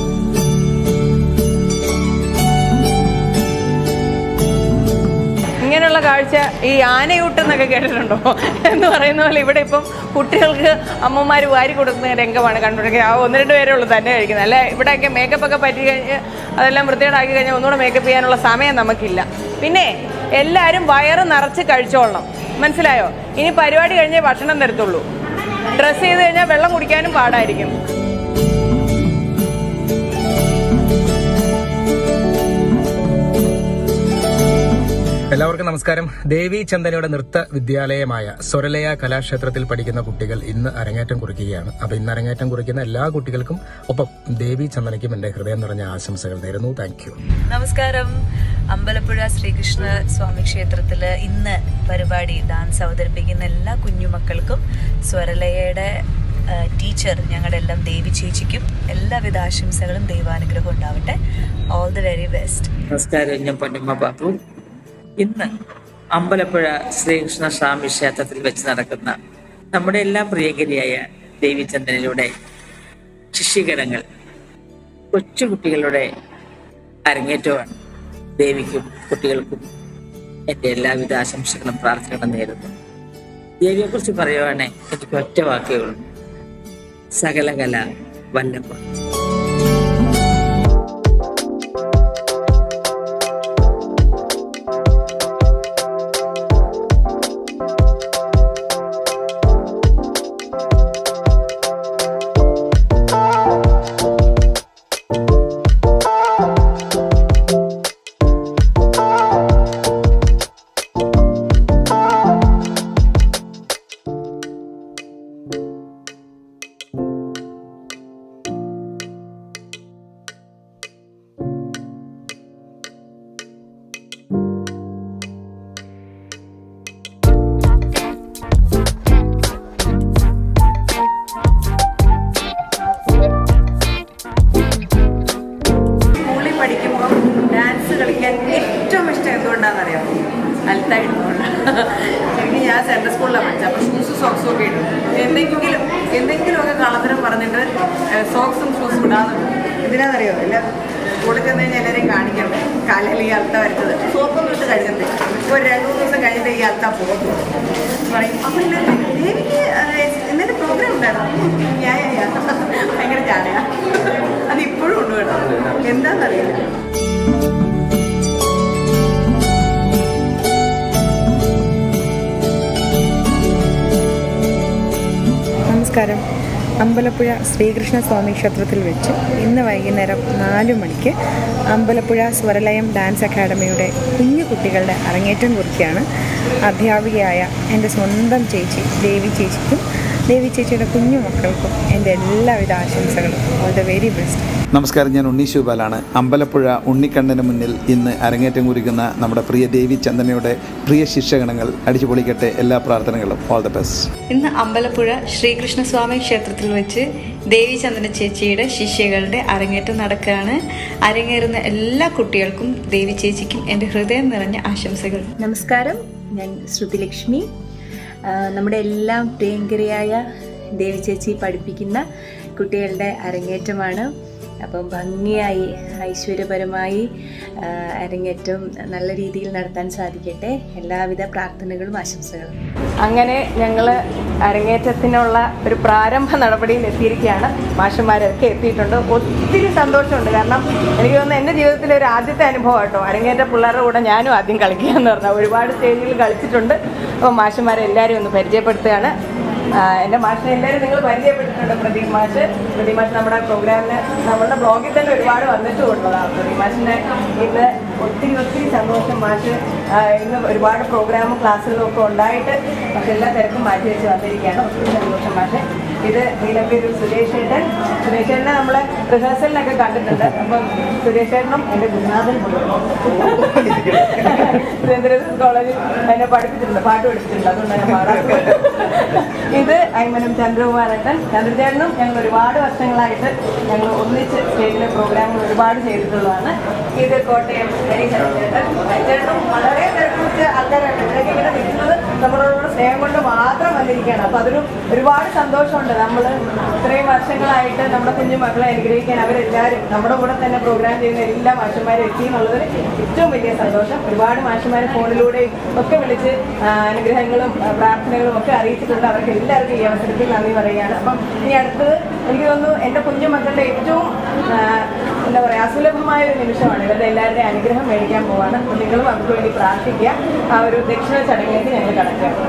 ഇങ്ങനെയുള്ള കാഴ്ച ഈ ആനയൂട്ടെന്നൊക്കെ കേട്ടിട്ടുണ്ടോ എന്ന് പറയുന്ന പോലെ ഇവിടെ ഇപ്പം കുട്ടികൾക്ക് അമ്മമാർ വാരി കൊടുക്കുന്ന രംഗമാണ് കണ്ടുപിടിക്കുന്നത് ആ ഒന്ന് രണ്ട് പേരേ ഉള്ളൂ തന്നെ കഴിക്കുന്നത് അല്ലെ ഇവിടെയൊക്കെ മേക്കപ്പ് ഒക്കെ പറ്റി കഴിഞ്ഞ് അതെല്ലാം വൃത്തികേടാക്കി കഴിഞ്ഞാൽ ഒന്നുകൂടെ മേക്കപ്പ് ചെയ്യാനുള്ള സമയം നമുക്കില്ല പിന്നെ എല്ലാവരും വയറ് നിറച്ച് കഴിച്ചോളണം മനസ്സിലായോ ഇനി പരിപാടി കഴിഞ്ഞേ ഭക്ഷണം തരത്തുള്ളൂ ഡ്രസ്സ് ചെയ്ത് കഴിഞ്ഞാൽ വെള്ളം കുടിക്കാനും പാടായിരിക്കും എല്ലാവർക്കും നമസ്കാരം ദേവി ചന്ദനയുടെ നൃത്ത വിദ്യാലയമായ സ്വരലയ കലാക്ഷേത്രത്തിൽ പഠിക്കുന്ന കുട്ടികൾ ഇന്ന് അരങ്ങേറ്റം കുറിക്കുകയാണ് അപ്പൊ ഇന്ന് അരങ്ങേറ്റം കുറിക്കുന്ന എല്ലാ കുട്ടികൾക്കും ഒപ്പം ദേവി ചന്ദനയ്ക്കും എന്റെ ഹൃദയം നിറഞ്ഞ ആശംസകൾ നേരുന്നു താങ്ക് യു നമസ്കാരം അമ്പലപ്പുഴ ശ്രീകൃഷ്ണ സ്വാമി ക്ഷേത്രത്തിൽ ഇന്ന് പരിപാടി ഡാൻസ് അവതരിപ്പിക്കുന്ന എല്ലാ കുഞ്ഞുമക്കൾക്കും സ്വരലയയുടെ ആ, ടീച്ചർ ഞങ്ങളുടെ എല്ലാം ദേവി ചേച്ചിക്കും എല്ലാവിധ ആശംസകളും ദൈവാനുഗ്രഹം ഉണ്ടാവട്ടെ ഓൾ ദി വെരി ബെസ്റ്റ് നമസ്കാരം ഞാൻ പൊന്നമ്മ ബാബു ഇന്ന് അമ്പലപ്പുഴ ശ്രീകൃഷ്ണ സ്വാമി ക്ഷേത്രത്തിൽ വെച്ച് നടക്കുന്ന നമ്മുടെ എല്ലാ പ്രിയങ്കരിയായ ദേവിചന്ദ്രനിലൂടെ ശിഷ്യഗണങ്ങൾ കൊച്ചുകുട്ടികളുടെ അരങ്ങേറ്റമാണ് ദേവിക്കും കുട്ടികൾക്കും എൻ്റെ എല്ലാവിധ ആശംസകളും പ്രാർത്ഥനകളും നേരുന്നു ദേവിയെക്കുറിച്ച് പറയുവാണെങ്കിൽ എനിക്ക് ഒറ്റ വാക്കേ ഉള്ളൂ സകലകല വല്ലഭ സ്കൂളിൽ പഠിക്കുമ്പോൾ ഡാൻസ് കളിക്കാൻ ഏറ്റവും ഇഷ്ടം എന്തുകൊണ്ടാണെന്നറിയാമോ അൽത്തായിടുന്നതുകൊണ്ട് ശരിക്കും ഞാൻ സെൻട്രൽ സ്കൂളിലാണ് പഠിച്ചത് അപ്പോൾ ഷൂസ് സോക്സും ഒക്കെ ഇടും എന്തെങ്കിലും എന്തെങ്കിലുമൊക്കെ കളത്തരം പറഞ്ഞിട്ട് സോക്സും ഷൂസും ഇടാറുണ്ട് എന്തിനാണെന്നറിയോ ഇല്ല സ്കൂളിൽ ചെന്ന് കഴിഞ്ഞാൽ എല്ലാവരെയും കാണിക്കണം കാലിൽ ഈ അൽത്ത വരച്ചത് സോപ്പൊന്നും ഇട്ട് കഴിച്ചിട്ട് ഒരു രണ്ട് മൂന്ന് ദിവസം കഴിഞ്ഞിട്ട് ഈ അൽത്ത പോകും പറയും അപ്പോൾ എല്ലാവരും ദേവിക്ക് ഇന്നലെ പ്രോഗ്രാം ഉണ്ടായിരുന്നു ഞാൻ ഭയങ്കര ചാടയാ അത് ഇപ്പോഴും ഉണ്ട് കേട്ടോ എന്താണെന്നറിയില്ല നമസ്കാരം അമ്പലപ്പുഴ ശ്രീകൃഷ്ണ സ്വാമി ക്ഷേത്രത്തിൽ വെച്ച് ഇന്ന് വൈകുന്നേരം നാല് മണിക്ക് അമ്പലപ്പുഴ സ്വരലയം ഡാൻസ് അക്കാഡമിയുടെ കുഞ്ഞു കുട്ടികളുടെ അരങ്ങേറ്റം കുറിക്കുകയാണ് അധ്യാപികയായ എൻ്റെ സ്വന്തം ചേച്ചി ദേവി ചേച്ചിക്കും ദേവി ചേച്ചിയുടെ കുഞ്ഞു മക്കൾക്കും എൻ്റെ എല്ലാവിധ ആശംസകളും ഓൾ ദ വെരി ബെസ്റ്റ് നമസ്കാരം ഞാൻ ഉണ്ണി ശിവപാലാണ് അമ്പലപ്പുഴ ഉണ്ണിക്കണ്ണന് മുന്നിൽ ഇന്ന് അരങ്ങേറ്റം കുറിക്കുന്ന നമ്മുടെ പ്രിയ ദേവി ചന്ദനയുടെ പ്രിയ ശിക്ഷഗണങ്ങൾ അടിച്ചു പൊളിക്കട്ടെ എല്ലാ പ്രാർത്ഥനകളും ഓൾ ദ ബെസ്റ്റ് ഇന്ന് അമ്പലപ്പുഴ ശ്രീകൃഷ്ണസ്വാമി ക്ഷേത്രത്തിൽ വെച്ച് ദേവി ചന്ദന ചേച്ചിയുടെ ശിഷ്യകളുടെ അരങ്ങേറ്റം നടക്കുകയാണ് അരങ്ങേറുന്ന എല്ലാ കുട്ടികൾക്കും ദേവി ചേച്ചിക്കും എൻ്റെ ഹൃദയം നിറഞ്ഞ ആശംസകൾ നമസ്കാരം ഞാൻ ശ്രുതിലക്ഷ്മി ആ, നമ്മുടെ എല്ലാം പ്രിയങ്കരിയായ ദേവി ചേച്ചി പഠിപ്പിക്കുന്ന കുട്ടികളുടെ അരങ്ങേറ്റമാണ് അപ്പം ഭംഗിയായി ഐശ്വര്യപരമായി ആ, അരങ്ങേറ്റം നല്ല രീതിയിൽ നടത്താൻ സാധിക്കട്ടെ എല്ലാവിധ പ്രാർത്ഥനകളും ആശംസകളും അങ്ങനെ ഞങ്ങൾ അരങ്ങേറ്റത്തിനുള്ള ഒരു പ്രാരംഭ നടപടിയിൽ എത്തിയിരിക്കുകയാണ് മാഷന്മാരൊക്കെ എത്തിയിട്ടുണ്ട് ഒത്തിരി സന്തോഷമുണ്ട് കാരണം എനിക്ക് തോന്നുന്നു എൻ്റെ ജീവിതത്തിലെ ഒരു ആദ്യത്തെ അനുഭവം കേട്ടോ അരങ്ങേറ്റ പിള്ളേരുടെ കൂടെ ഞാനും ആദ്യം കളിക്കുക എന്ന് പറഞ്ഞാൽ ഒരുപാട് സ്റ്റേജിൽ കളിച്ചിട്ടുണ്ട് അപ്പോൾ മാഷന്മാരെ എല്ലാവരും ഒന്ന് പരിചയപ്പെടുത്തുകയാണ് ആ, എൻ്റെ മാഷിനെ എല്ലാവരും നിങ്ങൾ പരിചയപ്പെട്ടിട്ടുണ്ട് പ്രദീപ് മാഷ് പ്രദീപ് മാഷ് നമ്മുടെ പ്രോഗ്രാമിന് നമ്മളുടെ ബ്ലോഗിൽ തന്നെ ഒരുപാട് വന്നിട്ട് കൊണ്ടുള്ളതാണ് പ്രദീപ് മാഷിനെ ഇന്ന് ഒത്തിരി ഒത്തിരി സന്തോഷം മാഷ് ആ, ഇന്ന് ഒരുപാട് പ്രോഗ്രാമും ക്ലാസ്സുകളും ഒക്കെ ഉണ്ടായിട്ട് പക്ഷെ എല്ലാ തിരക്കും മാറ്റി വെച്ച് വന്നിരിക്കുകയാണ് ഒത്തിരി സന്തോഷം മാഷ് ഇത് നീലപ്പേര് സുരേഷ് ഏട്ടൻ സുരേഷ് ഏട്ടനെ നമ്മൾ റിഹേഴ്സലിനൊക്കെ കണ്ടിട്ടുണ്ട് അപ്പം സുരേഷ് ഏട്ടനും എൻ്റെ ഗുരുനാഥൻ സുരേന്ദ്രനാഥ് കോളേജിൽ എന്നെ പഠിപ്പിച്ചിട്ടുണ്ട് പാട്ട് പഠിപ്പിച്ചിട്ടുണ്ട് അതുകൊണ്ട് ഞാൻ പാടാറുണ്ട് ഇത് അയ്മനം ചന്ദ്രകുമാരേട്ടൻ ചന്ദ്രചേട്ടനും ഞങ്ങൾ ഒരുപാട് വർഷങ്ങളായിട്ട് ഞങ്ങൾ ഒന്നിച്ച് സ്റ്റേജിലെ പ്രോഗ്രാമുകൾ ഒരുപാട് ചെയ്തിട്ടുള്ളതാണ് ഇത് കോട്ടയം ഹരിചന്ദ്രൻ ചേട്ടൻ ഹരിചേട്ടനും വളരെ തിരക്കുപിടിച്ച ആൾക്കാരാണ് ഇവരൊക്കെ ഇങ്ങനെ നിൽക്കുന്നത് നമ്മളോടുള്ള സ്നേഹം കൊണ്ട് മാത്രം വന്നിരിക്കുകയാണ് അപ്പോൾ അതൊരു ഒരുപാട് സന്തോഷമുണ്ട് നമ്മൾ ഇത്രയും വർഷങ്ങളായിട്ട് നമ്മുടെ കുഞ്ഞു മക്കളെ അനുഗ്രഹിക്കാൻ അവരെല്ലാവരും നമ്മുടെ കൂടെ തന്നെ പ്രോഗ്രാം ചെയ്യുന്ന എല്ലാ മാഷന്മാരും എത്തി എന്നുള്ളതിൽ ഏറ്റവും വലിയ സന്തോഷം ഒരുപാട് മാഷന്മാരെ ഫോണിലൂടെയും ഒക്കെ വിളിച്ച് ആ, അനുഗ്രഹങ്ങളും ആ, പ്രാർത്ഥനകളും ഒക്കെ അറിയിച്ചിട്ടുണ്ട് അവർക്ക് എല്ലാവർക്കും ഈ അവസരത്തിൽ നന്ദി പറയുകയാണ് അപ്പം ഇനി അടുത്തത് എനിക്ക് തോന്നുന്നു എൻ്റെ കുഞ്ഞു മക്കളുടെ ഏറ്റവും ആ, എന്താ പറയുക അസുലഭമായ ഒരു നിമിഷമാണ് ഇവരുടെ എല്ലാവരുടെയും അനുഗ്രഹം മേടിക്കാൻ പോവാണ് അപ്പോൾ നിങ്ങളും അവർക്ക് വേണ്ടി പ്രാർത്ഥിക്കുക ആ ഒരു ദക്ഷിണ ചടങ്ങിലേക്ക് ഞങ്ങൾ കടക്കുക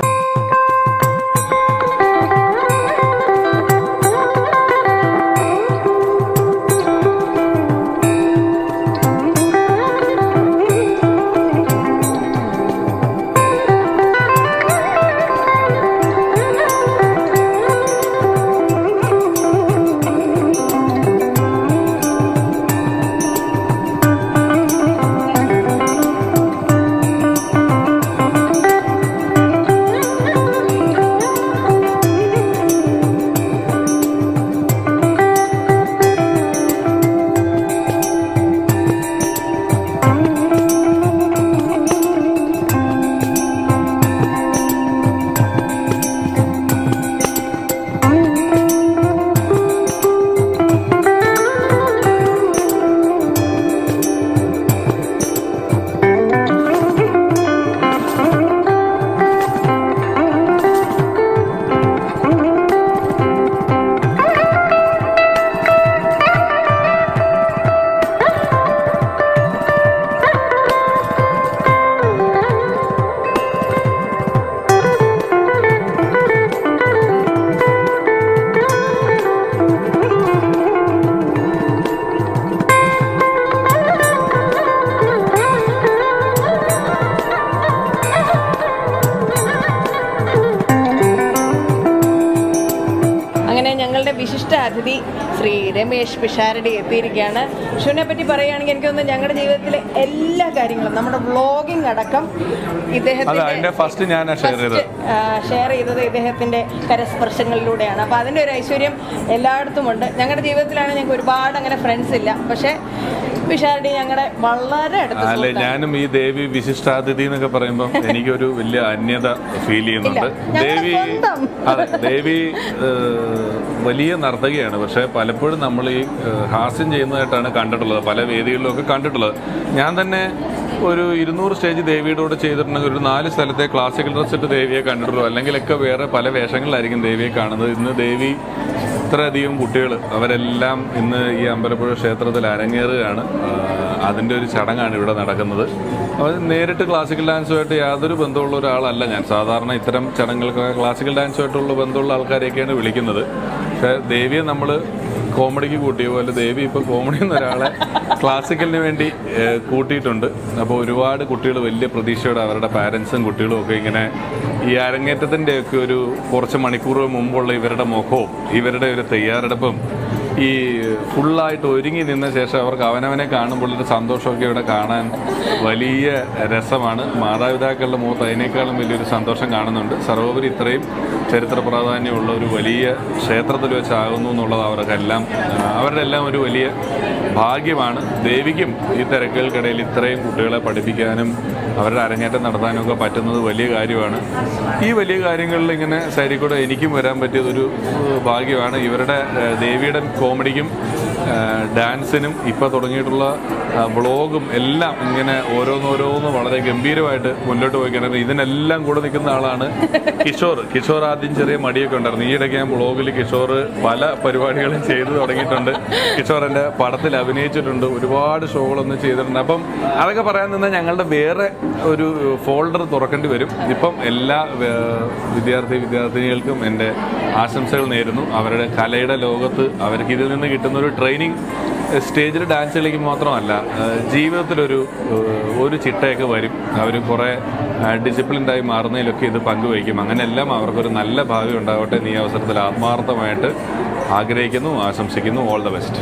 ശ്രീ രമേശ് പിഷാരടി എത്തിയിരിക്കുകയാണ് ഷിനുവിനെ പറ്റി പറയുകയാണെങ്കിൽ എനിക്ക് തോന്നുന്നു ഞങ്ങളുടെ ജീവിതത്തിലെ എല്ലാ കാര്യങ്ങളും നമ്മുടെ വ്ളോഗിംഗ് അടക്കം അല്ല ഇദ്ദേഹത്തിന്റെ അതിന്റെ ഫസ്റ്റ് ഞാൻ ഷെയർ ചെയ്തത് ഷെയർ ചെയ്തത് ഇദ്ദേഹത്തിന്റെ കരസ്പർശങ്ങളിലൂടെയാണ് അപ്പോൾ അതിന്റെ ഒരു ഐശ്വര്യം എല്ലായിടത്തും ഉണ്ട് ഞങ്ങളുടെ ജീവിതത്തിലാണ് ഞങ്ങൾക്ക് ഒരുപാട് അങ്ങനെ ഫ്രണ്ട്സ് ഇല്ല പക്ഷേ പിഷാരടി ഞങ്ങളുടെ വളരെ അടുത്ത അല്ലെ സുഹൃത്താണ്. ഞാനും ഈ ദേവി വിശിഷ്ടാതിഥി എന്നൊക്കെ പറയുമ്പോൾ എനിക്കൊരു വലിയ അന്യത ഫീൽ ചെയ്യുന്നുണ്ട് ഇല്ല, ഞങ്ങളുടെ ദേവി സ്വന്തം. അതെ ദേവി ഏഹ്, വലിയ നർത്തകിയാണ് പക്ഷെ പലപ്പോഴും നമ്മൾ ഈ ഏഹ്, ഹാസ്യം ചെയ്യുന്നതായിട്ടാണ് കണ്ടിട്ടുള്ളത് പല വേദികളിലൊക്കെ കണ്ടിട്ടുള്ളത് ഞാൻ തന്നെ ഒരു ഇരുന്നൂറ് സ്റ്റേജ് ദേവിയുടെ കൂടെ ചെയ്തിട്ടുണ്ടെങ്കിൽ ഒരു നാല് സ്ഥലത്തെ ക്ലാസിക്കൽ ഡ്രസ് ഇട്ട് ദേവിയെ കണ്ടിട്ടുള്ളൂ അല്ലെങ്കിലൊക്കെ വേറെ പല വേഷങ്ങളിലായിരിക്കും ദേവിയെ കാണുന്നത് ഇന്ന് ദേവി ഇത്രയധികം കുട്ടികൾ അവരെല്ലാം ഇന്ന് ഈ അമ്പലപ്പുഴ ക്ഷേത്രത്തിൽ അരങ്ങേറുകയാണ് ആഹ് അതിൻ്റെ ഒരു ചടങ്ങാണ് ഇവിടെ നടക്കുന്നത് അവർ നേരിട്ട് ക്ലാസിക്കൽ ഡാൻസുമായിട്ട് യാതൊരു ബന്ധമുള്ള ഒരാളല്ല ഞാൻ സാധാരണ ഇത്തരം ചടങ്ങുകൾക്കൊക്കെ ക്ലാസിക്കൽ ഡാൻസുമായിട്ടുള്ള ബന്ധമുള്ള ആൾക്കാരെയൊക്കെയാണ് വിളിക്കുന്നത് പക്ഷേ ദേവിയെ നമ്മൾ കോമഡിക്ക് കൂട്ടിയ പോലെ ദേവി ഇപ്പോൾ കോമഡി എന്നൊരാളെ ക്ലാസിക്കലിന് വേണ്ടി ഏഹ്, കൂട്ടിയിട്ടുണ്ട് അപ്പോൾ ഒരുപാട് കുട്ടികൾ വലിയ പ്രതീക്ഷയോടെ അവരുടെ പാരൻസും കുട്ടികളും ഒക്കെ ഇങ്ങനെ ഈ അരങ്ങേറ്റത്തിൻ്റെ ഒക്കെ ഒരു കുറച്ച് മണിക്കൂറുകൾ മുമ്പുള്ള ഇവരുടെ മുഖവും ഇവരുടെ ഒരു തയ്യാറെടുപ്പും ഈ ഫുള്ളായിട്ട് ഒരുങ്ങി നിന്ന ശേഷം അവർക്ക് അവനവനെ കാണുമ്പോൾ ഒരു സന്തോഷമൊക്കെ ഇവിടെ കാണാൻ വലിയ രസമാണ് മാതാപിതാക്കളുടെ മുഖത്ത് അതിനേക്കാളും വലിയൊരു സന്തോഷം കാണുന്നുണ്ട് സർവോപരി ഇത്രയും ചരിത്ര പ്രാധാന്യമുള്ള ഒരു വലിയ ക്ഷേത്രത്തിൽ വെച്ചാകുന്നു എന്നുള്ളത് അവർക്കെല്ലാം ആ, അവരുടെ എല്ലാം ഒരു വലിയ ഭാഗ്യമാണ് ദേവിക്കും ഈ തിരക്കുകൾക്കിടയിൽ ഇത്രയും കുട്ടികളെ പഠിപ്പിക്കാനും അവരുടെ അരങ്ങേറ്റം നടത്താനും ഒക്കെ പറ്റുന്നത് വലിയ കാര്യമാണ് ഈ വലിയ കാര്യങ്ങളിൽ ഇങ്ങനെ സൈഡിൽ കൂടെ എനിക്കും വരാൻ പറ്റിയതൊരു ഏഹ്, ഭാഗ്യമാണ് ഇവരുടെ ഏഹ്, ദേവിയുടെ കോമഡിക്കും ഏഹ്, ഡാൻസിനും ഇപ്പോൾ തുടങ്ങിയിട്ടുള്ള വ്ളോഗും എല്ലാം ഇങ്ങനെ ഓരോന്നോരോന്ന് വളരെ ഗംഭീരമായിട്ട് മുന്നോട്ട് പോയിക്കൊണ്ടിരുന്നത് ഇതിനെല്ലാം കൂടെ നിൽക്കുന്ന ആളാണ് കിഷോർ കിഷോർ ആദ്യം ചെറിയ മടിയൊക്കെ ഉണ്ടായിരുന്നു ഈ ഇടയ്ക്ക് ഞാൻ വ്ളോഗിൽ കിഷോർ പല പരിപാടികളും ചെയ്തു തുടങ്ങിയിട്ടുണ്ട് കിഷോർ എൻ്റെ പടത്തിൽ അഭിനയിച്ചിട്ടുണ്ട് ഒരുപാട് ഷോകളൊന്നും ചെയ്തിട്ടുണ്ട് അപ്പം അതൊക്കെ പറയാൻ നിന്നാൽ ഞങ്ങളുടെ വേറെ ഒരു ഫോൾഡർ തുറക്കേണ്ടി വരും ഇപ്പം എല്ലാ ഏഹ്, വിദ്യാർത്ഥി വിദ്യാർത്ഥിനികൾക്കും എൻ്റെ ആശംസകൾ നേരുന്നു അവരുടെ കലയുടെ ലോകത്ത് അവർക്ക് ഇതിൽ നിന്ന് കിട്ടുന്ന ഒരു ട്രെയിനിങ് സ്റ്റേജിൽ ഡാൻസ് കളിക്കുമ്പോൾ മാത്രമല്ല ഏഹ്, ജീവിതത്തിലൊരു ഏഹ്, ഒരു ചിട്ടയൊക്കെ വരും അവർ കുറേ ഡിസിപ്ലിൻഡായി മാറുന്നതിലൊക്കെ ഇത് പങ്കുവയ്ക്കും അങ്ങനെയെല്ലാം അവർക്കൊരു നല്ല ഭാവി ഉണ്ടാവട്ടെ എന്ന് ഈ അവസരത്തിൽ ആത്മാർത്ഥമായിട്ട് ആഗ്രഹിക്കുന്നു ആശംസിക്കുന്നു ഓൾ ദ ബെസ്റ്റ്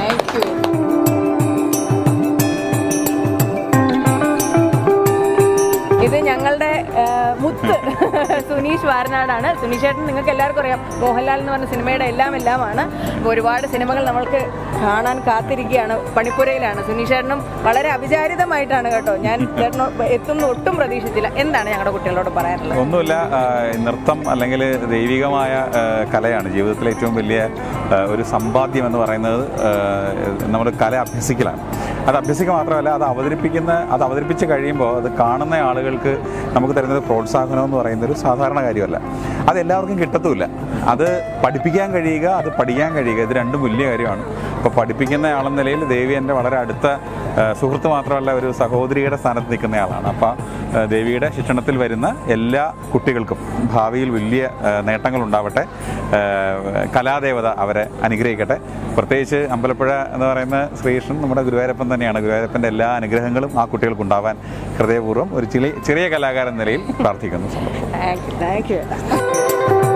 ഇത് ഞങ്ങളുടെ ആ, മുത്ത് സുനീഷ് വാരനാടാണ് സുനീഷ് ചേട്ടൻ നിങ്ങൾക്ക് എല്ലാവർക്കും അറിയാം മോഹൻലാൽ എന്ന് പറഞ്ഞ സിനിമയുടെ എല്ലാം എല്ലാമാണ് അപ്പോൾ ഒരുപാട് സിനിമകൾ നമ്മൾക്ക് കാണാൻ കാത്തിരിക്കുകയാണ് പണിപ്പുരയിലാണ് സുനീഷ് ചേട്ടനും വളരെ അവിചാരിതമായിട്ടാണ് കേട്ടോ ഞാൻ ചേട്ടനോ എത്തുന്ന ഒട്ടും പ്രതീക്ഷിച്ചില്ല എന്താണ് ഞങ്ങളുടെ കുട്ടികളോട് പറയാനുള്ളത് ഒന്നുമില്ല ആ, നൃത്തം അല്ലെങ്കിൽ ദൈവികമായ ആ, കലയാണ് ജീവിതത്തിലെ ഏറ്റവും വലിയ ആ, ഒരു സമ്പാദ്യം എന്ന് പറയുന്നത് നമ്മൾ കല അഭ്യസിക്കലാണ് അത് അഭ്യസിക്കുക മാത്രമല്ല അത് അവതരിപ്പിക്കുന്ന അത് അവതരിപ്പിച്ച് കഴിയുമ്പോൾ അത് കാണുന്ന ആളുകൾക്ക് നമുക്ക് തരുന്നത് പ്രോത്സാഹനം എന്ന് പറയുന്നത് ഒരു സാധാരണ കാര്യമല്ല അത് എല്ലാവർക്കും കിട്ടത്തുമില്ല അത് പഠിപ്പിക്കാൻ കഴിയുക അത് പഠിക്കാൻ കഴിയുക ഇത് രണ്ടും വലിയ കാര്യമാണ് അപ്പോൾ പഠിപ്പിക്കുന്ന ആളെന്ന നിലയിൽ ദേവി എൻ്റെ വളരെ അടുത്ത ആ, സുഹൃത്ത് മാത്രമല്ല ഒരു സഹോദരിയുടെ സ്ഥാനത്ത് നിൽക്കുന്നയാളാണ് അപ്പോൾ ആ, ദേവിയുടെ ശിക്ഷണത്തിൽ വരുന്ന എല്ലാ കുട്ടികൾക്കും ഭാവിയിൽ വലിയ ആ, നേട്ടങ്ങൾ ഉണ്ടാവട്ടെ ആ, കലാദേവത അവരെ അനുഗ്രഹിക്കട്ടെ പ്രത്യേകിച്ച് അമ്പലപ്പുഴ എന്ന് പറയുന്ന ശ്രീകൃഷ്ണൻ നമ്മുടെ ഗുരുവായൂരപ്പൻ തന്നെയാണ് ഗുരുവായൂരപ്പൻ്റെ എല്ലാ അനുഗ്രഹങ്ങളും ആ കുട്ടികൾക്ക് ഉണ്ടാവാൻ ഹൃദയപൂർവ്വം ഒരു ചെറിയ ചെറിയ കലാകാരൻ നിലയിൽ പ്രാർത്ഥിക്കുന്നു സന്തോഷം താങ്ക് യു താങ്ക് യു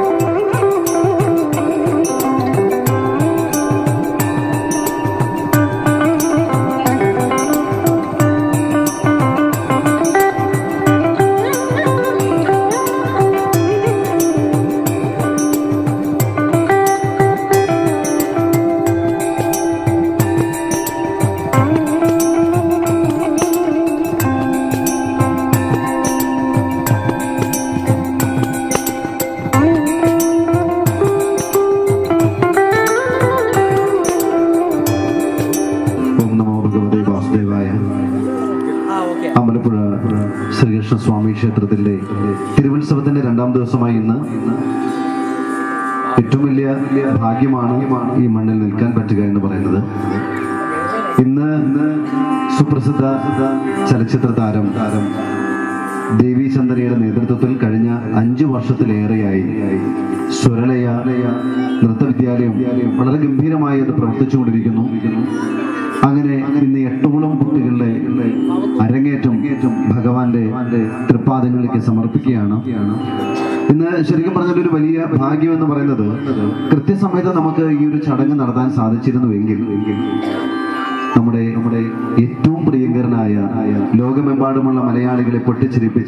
ഓം നമോ ഭഗവതേ വാസുദേവായ അമ്പലപ്പുഴ ശ്രീകൃഷ്ണ സ്വാമി ക്ഷേത്രത്തിന്റെ തിരുവുത്സവത്തിന്റെ രണ്ടാം ദിവസമായി ഇന്ന് ഏറ്റവും വലിയ ഭാഗ്യമാണ് ഈ മണ്ണിൽ നിൽക്കാൻ പറ്റുക എന്ന് പറയുന്നത് ഇന്ന് സുപ്രസിദ്ധ ചലച്ചിത്ര താരം താരം ദേവി ചന്ദനയുടെ നേതൃത്വത്തിൽ കഴിഞ്ഞ അഞ്ചു വർഷത്തിലേറെയായി സ്വരലയ നൃത്തവിദ്യാലയം വളരെ ഗംഭീരമായി അത് പ്രവർത്തിച്ചുകൊണ്ടിരിക്കുന്നു അങ്ങനെ ഇന്ന് എട്ടോളം കുട്ടികളുടെ അരങ്ങേറ്റം ഭഗവാന്റെ തൃപ്പാദങ്ങളിലേക്ക് സമർപ്പിക്കുകയാണ് ഇന്ന് ശരിക്കും പറഞ്ഞാൽ ഒരു വലിയ ഭാഗ്യം എന്ന് പറയുന്നത് കൃത്യസമയത്ത് നമുക്ക് ഈ ഒരു ചടങ്ങ് നടത്താൻ സാധിച്ചിരുന്നുവെങ്കിൽ നമ്മുടെ നമ്മുടെ ഏറ്റവും പ്രിയങ്കരനായ ലോകമെമ്പാടുമുള്ള മലയാളികളെ പൊട്ടിച്ചിരിപ്പിച്ച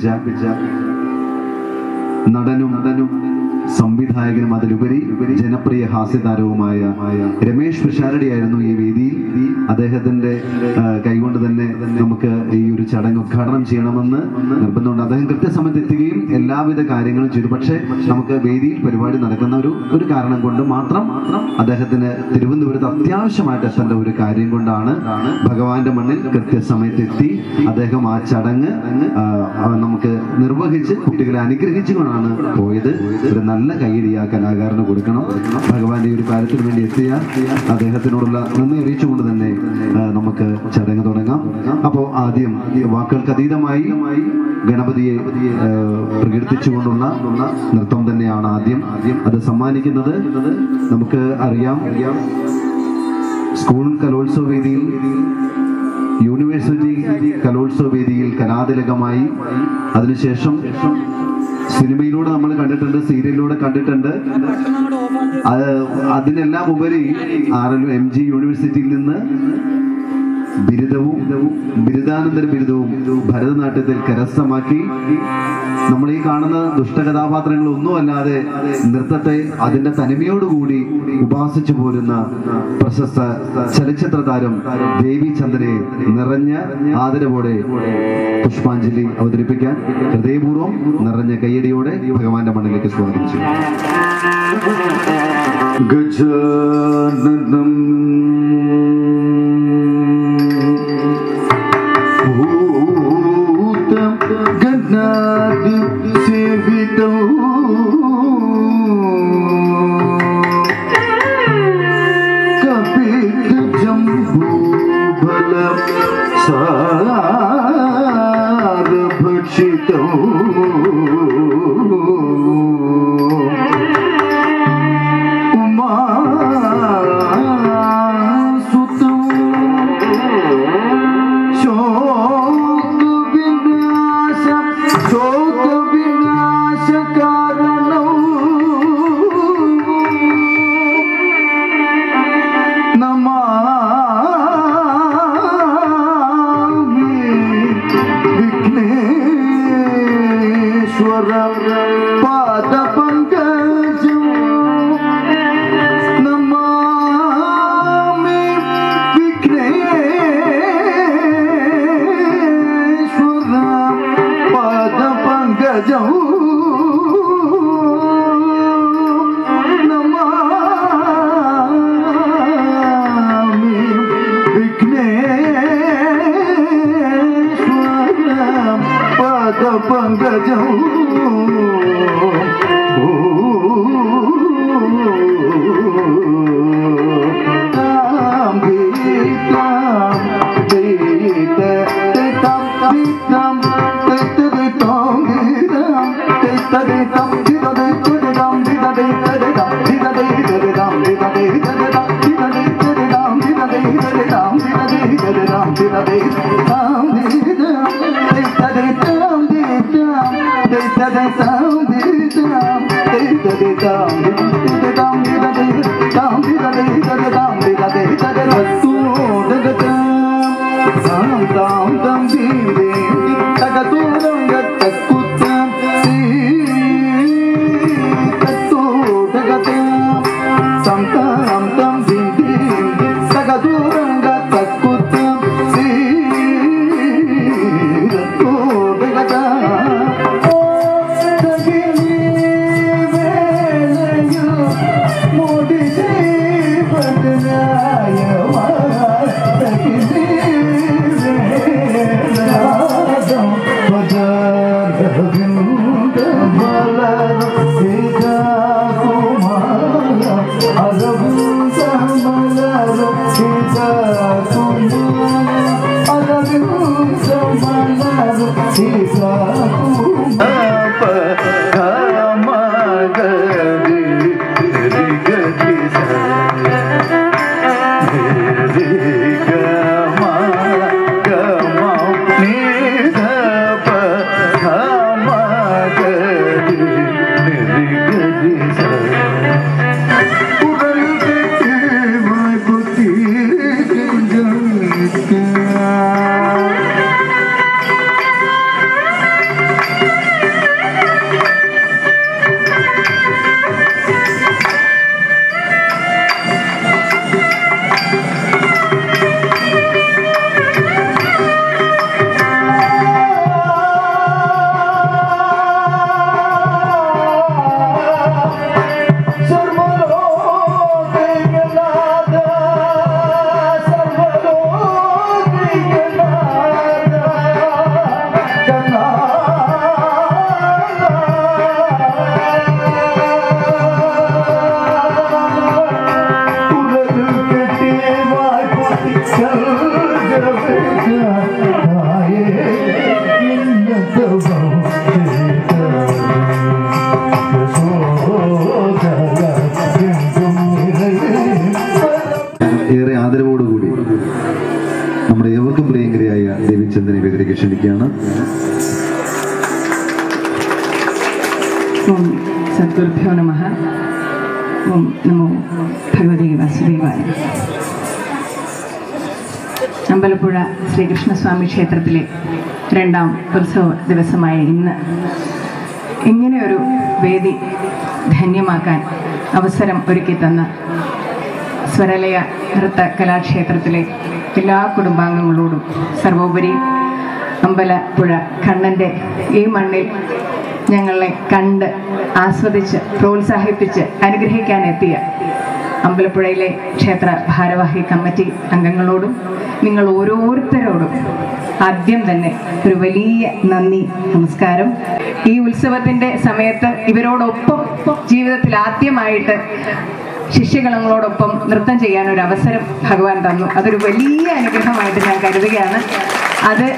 നടനും നടനും സംവിധായകനും അതിലുപരി ജനപ്രിയ ഹാസ്യതാരവുമായ രമേഷ് പിഷാരടിയായിരുന്നു ഈ വേദിയിൽ അദ്ദേഹത്തിന്റെ ആ, കൈകൊണ്ട് തന്നെ നമുക്ക് ഈ ഒരു ചടങ്ങ് ഉദ്ഘാടനം ചെയ്യണമെന്ന് നിർബന്ധമുണ്ട് അദ്ദേഹം കൃത്യസമയത്ത് എത്തുകയും എല്ലാവിധ കാര്യങ്ങളും ചെയ്തു പക്ഷേ നമുക്ക് വേദിയിൽ പരിപാടി നടക്കുന്ന ഒരു ഒരു കാരണം കൊണ്ട് മാത്രം അദ്ദേഹത്തിന് തിരുവനന്തപുരത്ത് അത്യാവശ്യമായിട്ട് എത്തേണ്ട ഒരു കാര്യം കൊണ്ടാണ് ഭഗവാന്റെ മണ്ണിൽ കൃത്യസമയത്ത് എത്തി അദ്ദേഹം ആ ചടങ്ങ് ആ, ആ, നമുക്ക് നിർവഹിച്ച് കുട്ടികളെ അനുഗ്രഹിച്ചുകൊണ്ടാണ് പോയത് ഒരു നല്ല കൈയടി ആ കലാകാരന് കൊടുക്കണം ഭഗവാന്റെ ഈ ഒരു കാര്യത്തിന് വേണ്ടി എത്തിയ അദ്ദേഹത്തിനോടുള്ള നന്ദി അറിയിച്ചുകൊണ്ട് തന്നെ ആ, നമുക്ക് ചടങ്ങ് തുടങ്ങാം അപ്പോൾ ആദ്യം ഈ വാക്കുകൾക്ക് അതീതമായി ഗണപതിയെ ആ, പ്രകീർത്തിച്ചുകൊണ്ടുള്ള നൃത്തം തന്നെയാണ് ആദ്യം അത് സമ്മാനിക്കുന്നത് നമുക്ക് അറിയാം സ്കൂൾ കലോത്സവ വേദിയിൽ യൂണിവേഴ്സിറ്റി കലോത്സവ വേദിയിൽ കലാതിലകമായി അതിനുശേഷം സിനിമയിലൂടെ നമ്മൾ കണ്ടിട്ടുണ്ട് സീരിയലിലൂടെ കണ്ടിട്ടുണ്ട് അത് അതിനെല്ലാം ഉപരി ആർ എൽ എം ജി യൂണിവേഴ്സിറ്റിയിൽ നിന്ന് ബിരുദവും ബിരുദാനന്തര ബിരുദവും ഭരതനാട്യത്തിൽ കരസ്ഥമാക്കി നമ്മൾ ഈ കാണുന്ന ദുഷ്ടകഥാപാത്രങ്ങൾ ഒന്നുമല്ലാതെ നൃത്തത്തെ അതിന്റെ തനിമയോടുകൂടി ഉപാസിച്ചു പോരുന്ന പ്രശസ്ത ചലച്ചിത്ര താരം ദേവി ചന്ദ്രനെ നിറഞ്ഞ ആദരവോടെ പുഷ്പാഞ്ജലി അവതരിപ്പിക്കാൻ ഹൃദയപൂർവ്വം നിറഞ്ഞ കയ്യടിയോടെ ഭഗവാന്റെ മണ്ണിലേക്ക് സ്വാഗതം ചെയ്യും ഗജാനനം ഭൂതം ഗണാദ് സേവിതം കപിത ജംബൂഫലം സാരഭക്ഷിതം ഉമാസുതം ശോകവിനാശം ശോകവിനാശകാരണം നമാമി വിഘ്നേശ്വര പാദപങ്കജം നമാമി വിഘ്നേശ്വര പാദപങ്കജം നമാമി വിഘ്നേശ്വര പാദപങ്കജം ഏറെ ആദരവോടുകൂടി നമ്മുടെ ഏവർക്കും പ്രിയങ്കരിയായ ദേവിചന്ദ്രനെ വേദിയിലേക്ക് ക്ഷണിക്കുകയാണ് ഓം സദ്ഗുരുഭ്യോ നമ ഓം നമോ ഭഗവതി വാസുദേവായ അമ്പലപ്പുഴ ശ്രീകൃഷ്ണസ്വാമി ക്ഷേത്രത്തിലെ രണ്ടാം ഉത്സവ ദിവസമായ ഇന്ന് ഇങ്ങനെ ഒരു വേദി ധന്യമാക്കാൻ അവസരം ഒരുക്കി തന്ന സ്വരലയ നൃത്ത കലാക്ഷേത്രത്തിലെ എല്ലാ കുടുംബാംഗങ്ങളോടും സർവോപരി അമ്പലപ്പുഴ കണ്ണൻ്റെ ഈ മണ്ണിൽ ഞങ്ങളെ കണ്ട് ആസ്വദിച്ച് പ്രോത്സാഹിപ്പിച്ച് അനുഗ്രഹിക്കാൻ എത്തിയ അമ്പലപ്പുഴയിലെ ക്ഷേത്ര ഭാരവാഹി കമ്മിറ്റി അംഗങ്ങളോടും നിങ്ങൾ ഓരോരുത്തരോടും ആദ്യം തന്നെ ഒരു വലിയ നന്ദി നമസ്കാരം ഈ ഉത്സവത്തിന്റെ സമയത്ത് ഇവരോടൊപ്പം ജീവിതത്തിൽ ആദ്യമായിട്ട് ശിഷ്യഗണങ്ങളോടൊപ്പം നൃത്തം ചെയ്യാൻ ഒരു അവസരം ഭഗവാൻ തന്നു അതൊരു വലിയ അനുഗ്രഹമായിട്ട് ഞാൻ കരുതുകയാണ് അത്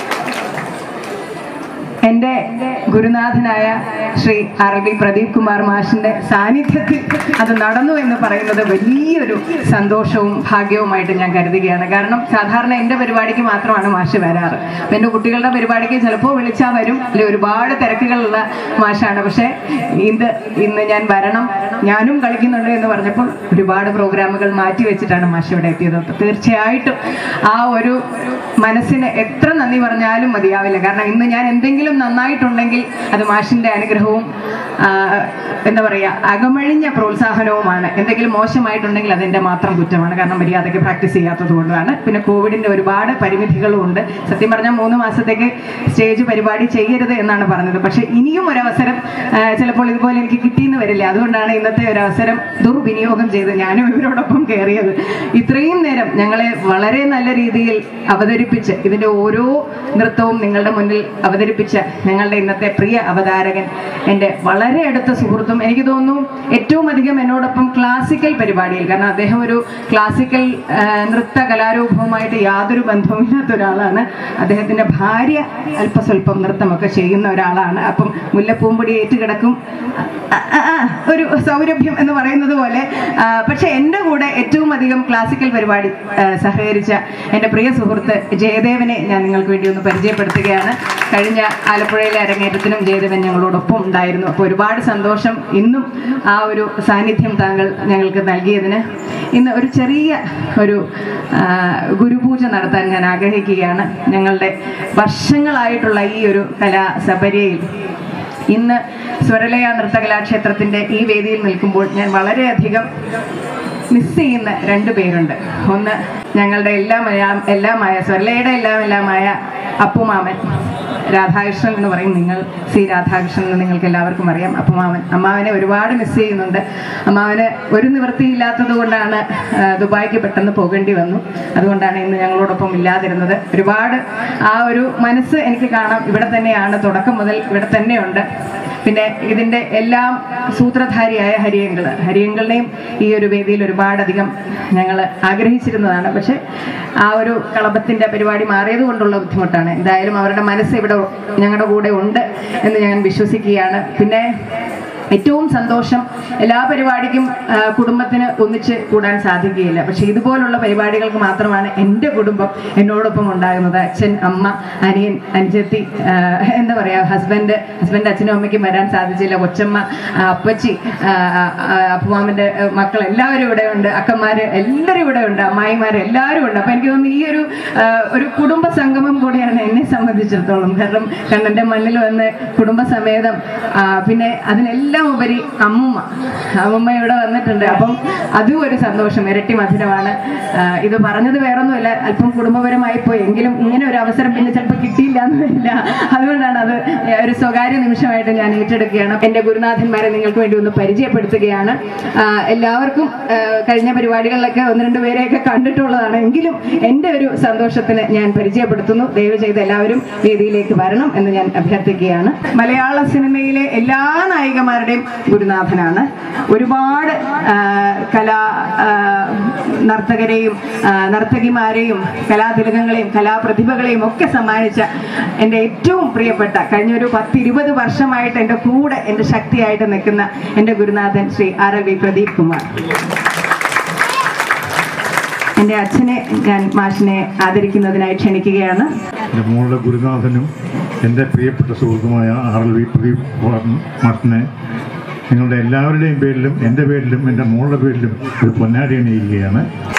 എൻ്റെ ഗുരുനാഥനായ ശ്രീ ആർ ബി പ്രദീപ് കുമാർ മാഷിന്റെ സാന്നിധ്യത്തിൽ അത് നടന്നു എന്ന് പറയുന്നത് വലിയൊരു സന്തോഷവും ഭാഗ്യവുമായിട്ട് ഞാൻ കരുതുകയാണ് കാരണം സാധാരണ എൻ്റെ പരിപാടിക്ക് മാത്രമാണ് മാഷ് വരാറ് അപ്പം എൻ്റെ കുട്ടികളുടെ പരിപാടിക്ക് ചിലപ്പോൾ വിളിച്ചാൽ വരും അല്ലെ ഒരുപാട് തിരക്കുകളുള്ള മാഷാണ് പക്ഷേ ഇത് ഇന്ന് ഞാൻ വരണം ഞാനും കളിക്കുന്നുണ്ട് എന്ന് പറഞ്ഞപ്പോൾ ഒരുപാട് പ്രോഗ്രാമുകൾ മാറ്റി വെച്ചിട്ടാണ് മാഷ് ഇവിടെ എത്തിയത് അപ്പോൾ തീർച്ചയായിട്ടും ആ ഒരു മനസ്സിന് എത്ര നന്ദി പറഞ്ഞാലും മതിയാവില്ല കാരണം ഇന്ന് ഞാൻ എന്തെങ്കിലും നന്നായിട്ടുണ്ടെങ്കിൽ അത് മാഷിന്റെ അനുഗ്രഹവും ആ, എന്താ പറയുക അകമഴിഞ്ഞ പ്രോത്സാഹനവുമാണ് എന്തെങ്കിലും മോശമായിട്ടുണ്ടെങ്കിൽ അതെന്റെ മാത്രം കുറ്റമാണ് കാരണം മര്യാദയ്ക്ക് പ്രാക്ടീസ് ചെയ്യാത്തത് കൊണ്ടാണ് പിന്നെ കോവിഡിന്റെ ഒരുപാട് പരിമിതികളും ഉണ്ട് സത്യം പറഞ്ഞാൽ മൂന്ന് മാസത്തേക്ക് സ്റ്റേജ് പരിപാടി ചെയ്യരുത് എന്നാണ് പറഞ്ഞത് പക്ഷെ ഇനിയും ഒരു അവസരം ആ, ചിലപ്പോൾ ഇതുപോലെ എനിക്ക് കിട്ടിയെന്ന് വരില്ല അതുകൊണ്ടാണ് ഇന്നത്തെ ഒരു അവസരം ദുർവിനിയോഗം ചെയ്ത് ഞാനും ഇവരോടൊപ്പം കയറിയത് ഇത്രയും നേരം ഞങ്ങളെ വളരെ നല്ല രീതിയിൽ അവതരിപ്പിച്ച് ഇതിന്റെ ഓരോ നൃത്തവും നിങ്ങളുടെ മുന്നിൽ അവതരിപ്പിച്ച ഞങ്ങളുടെ ഇന്നത്തെ പ്രിയ അവതാരകൻ എൻ്റെ വളരെ അടുത്ത സുഹൃത്തും എനിക്ക് തോന്നുന്നു ഏറ്റവും അധികം എന്നോടൊപ്പം ക്ലാസിക്കൽ പരിപാടിയിൽ കാരണം അദ്ദേഹം ഒരു ക്ലാസിക്കൽ ആ, നൃത്ത കലാരൂപവുമായിട്ട് യാതൊരു ബന്ധവുമില്ലാത്ത ഒരാളാണ് അദ്ദേഹത്തിന്റെ ഭാര്യ അല്പസ്വല്പം നൃത്തമൊക്കെ ചെയ്യുന്ന ഒരാളാണ് അപ്പം മുല്ലപ്പൂമ്പൊടി ഏറ്റുകിടക്കും ആ, ആ, ആ, ഒരു സൗരഭ്യം എന്ന് പറയുന്നത് പോലെ ആ, പക്ഷെ എൻ്റെ കൂടെ ഏറ്റവും അധികം ക്ലാസിക്കൽ പരിപാടി ആ, സഹകരിച്ച എൻ്റെ പ്രിയ സുഹൃത്ത് ജയദേവനെ ഞാൻ നിങ്ങൾക്ക് വേണ്ടി ഒന്ന് പരിചയപ്പെടുത്തുകയാണ് കഴിഞ്ഞ ആലപ്പുഴയിലെ അരങ്ങേറ്റത്തിനും ജയദേവൻ ഞങ്ങളോടൊപ്പം ഉണ്ടായിരുന്നു അപ്പോൾ ഒരുപാട് സന്തോഷം ഇന്നും ആ ഒരു സാന്നിധ്യം താങ്കൾ ഞങ്ങൾക്ക് നൽകിയതിന് ഇന്ന് ഒരു ചെറിയ ഒരു ആ, ഗുരുപൂജ നടത്താൻ ഞാൻ ആഗ്രഹിക്കുകയാണ് ഞങ്ങളുടെ വർഷങ്ങളായിട്ടുള്ള ഈ ഒരു കലാസപര്യയിൽ ഇന്ന് സ്വരലയ നൃത്തകലാക്ഷേത്രത്തിന്റെ ഈ വേദിയിൽ നിൽക്കുമ്പോൾ ഞാൻ വളരെയധികം മിസ് ചെയ്യുന്ന രണ്ട് പേരുണ്ട് ഒന്ന് ഞങ്ങളുടെ എല്ലാം എല്ലാം എല്ലാമായ സ്വരലയുടെ എല്ലാം എല്ലാമായ അപ്പുമാമൻ രാധാകൃഷ്ണൻ എന്ന് പറയും നിങ്ങൾ സി രാധാകൃഷ്ണൻ എന്ന് നിങ്ങൾക്ക് എല്ലാവർക്കും അറിയാം അപ്പുമാമൻ അമ്മാവനെ ഒരുപാട് മിസ് ചെയ്യുന്നുണ്ട് അമ്മാവന് ഒരു നിവൃത്തിയില്ലാത്തത് കൊണ്ടാണ് ആ, ദുബായിക്ക് പെട്ടെന്ന് പോകേണ്ടി വന്നു അതുകൊണ്ടാണ് ഇന്ന് ഞങ്ങളോടൊപ്പം ഇല്ലാതിരുന്നത് ഒരുപാട് ആ ഒരു മനസ്സ് എനിക്ക് കാണാം ഇവിടെ തന്നെയാണ് തുടക്കം മുതൽ ഇവിടെ തന്നെയുണ്ട് പിന്നെ ഇതിന്റെ എല്ലാം സൂത്രധാരിയായ ഹരിയങ്കൾ ഹരിയങ്കളിനെയും ഈ ഒരു വേദിയിൽ ഒരുപാടധികം ഞങ്ങൾ ആഗ്രഹിച്ചിരുന്നതാണ് പക്ഷെ ആ ഒരു കളഭത്തിന്റെ പരിപാടി മാറിയത് കൊണ്ടുള്ള ബുദ്ധിമുട്ടാണ് എന്തായാലും അവരുടെ മനസ്സ് ഇവിടെ ഞങ്ങളുടെ കൂടെ ഉണ്ട് എന്ന് ഞാൻ വിശ്വസിക്കുകയാണ് പിന്നെ ഏറ്റവും സന്തോഷം എല്ലാ പരിപാടിക്കും ആ, കുടുംബത്തിന് ഒന്നിച്ച് കൂടാൻ സാധിക്കുകയില്ല പക്ഷെ ഇതുപോലുള്ള പരിപാടികൾക്ക് മാത്രമാണ് എൻ്റെ കുടുംബം എന്നോടൊപ്പം ഉണ്ടാകുന്നത് അച്ഛൻ അമ്മ അനിയൻ അനുജത്തി ആ, എന്താ പറയാ ഹസ്ബൻഡ് ഹസ്ബൻഡ് അച്ഛനും അമ്മയ്ക്കും വരാൻ സാധിച്ചില്ല കൊച്ചമ്മ ആ, അപ്പച്ചി ആ, ആ, അപ്പുമാമന്റെ ആ, മക്കൾ എല്ലാവരും ഇവിടെ ഉണ്ട് അക്കന്മാര് എല്ലാവരും ഇവിടെ ഉണ്ട് അമ്മായിമാര് എല്ലാവരും ഉണ്ട് അപ്പൊ എനിക്ക് തോന്നുന്നു ഈ ഒരു ആ, ഒരു കുടുംബ സംഗമം കൂടിയാണ് എന്നെ സംബന്ധിച്ചിടത്തോളം കാരണം കണ്ണന്റെ മണ്ണിൽ വന്ന് കുടുംബസമേതം ആ, പിന്നെ അതിനെല്ലാം ഉപരി അമ്മുമ്മ അമ്മുമ്മ ഇവിടെ വന്നിട്ടുണ്ട് അപ്പം അതും ഒരു സന്തോഷം ഇരട്ടി മധുരമാണ് ആ, ഇത് പറഞ്ഞത് വേറൊന്നുമില്ല അല്പം കുടുംബപരമായി പോയി എങ്കിലും ഇങ്ങനെ ഒരു അവസരം പിന്നെ ചിലപ്പോൾ കിട്ടിയില്ല എന്നില്ല അതുകൊണ്ടാണ് അത് ഒരു സ്വകാര്യ നിമിഷമായിട്ട് ഞാൻ ഏറ്റെടുക്കുകയാണ് എൻ്റെ ഗുരുനാഥന്മാരെ നിങ്ങൾക്ക് വേണ്ടി ഒന്ന് പരിചയപ്പെടുത്തുകയാണ് ആ, എല്ലാവർക്കും ആ, കഴിഞ്ഞ പരിപാടികളിലൊക്കെ ഒന്ന് രണ്ട് പേരെയൊക്കെ കണ്ടിട്ടുള്ളതാണ് എങ്കിലും എൻ്റെ ഒരു സന്തോഷത്തിന് ഞാൻ പരിചയപ്പെടുത്തുന്നു ദയവ് ചെയ്ത് എല്ലാവരും വേദിയിലേക്ക് വരണം എന്ന് ഞാൻ അഭ്യർത്ഥിക്കുകയാണ് മലയാള സിനിമയിലെ എല്ലാ നായികമാരുടെയും ഗുരുനാഥനാണ് ഒരുപാട് ആ, കലാ ആ, നർത്തകരെയും ആ, നർത്തകിമാരെയും കലാതിലകങ്ങളെയും കലാപ്രതിഭകളെയും ഒക്കെ സമ്മാനിച്ച എൻ്റെ ഏറ്റവും പ്രിയപ്പെട്ട കഴിഞ്ഞ ഒരു പത്തിരുപത് വർഷമായിട്ട് എൻ്റെ കൂടെ എൻ്റെ ശക്തിയായിട്ട് നിൽക്കുന്ന എൻ്റെ ഗുരുനാഥൻ Shri R L V Pradeep Kumar എൻ്റെ അച്ഛനെ ഞാൻ മാഷിനെ ആദരിക്കുന്നതിനായി ക്ഷണിക്കുകയാണ് എൻ്റെ മോളുടെ ഗുരുനാഥനും എൻ്റെ പ്രിയപ്പെട്ട സുഹൃത്തുമായ ആർ എൽ വി പ്രദീപ് മാഷിനെ നിങ്ങളുടെ എല്ലാവരുടെയും പേരിലും എൻ്റെ പേരിലും എൻ്റെ മോളുടെ പേരിലും ഒരു പൊന്നാടി അണിയിക്കുകയാണ്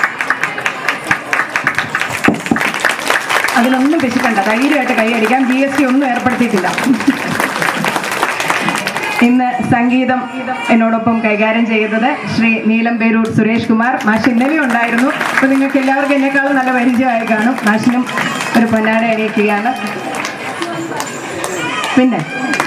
അതിലൊന്നും പിശുക്കണ്ട ധൈര്യമായിട്ട് കൈയടിക്കാം ജി എസ് ടി ഒന്നും ഏർപ്പെടുത്തിയിട്ടില്ല ഇന്ന് സംഗീതം എന്നോടൊപ്പം കൈകാര്യം ചെയ്തത് ശ്രീ നീലം പേരൂർ സുരേഷ് കുമാർ മാഷ് ഇന്നലെ ഉണ്ടായിരുന്നു അപ്പൊ നിങ്ങൾക്ക് എല്ലാവർക്കും എന്നെക്കാളും നല്ല പരിചയമായി കാണും മാഷിനും ഒരു പൊന്നാട അണിയിക്കുകയാണ് പിന്നെ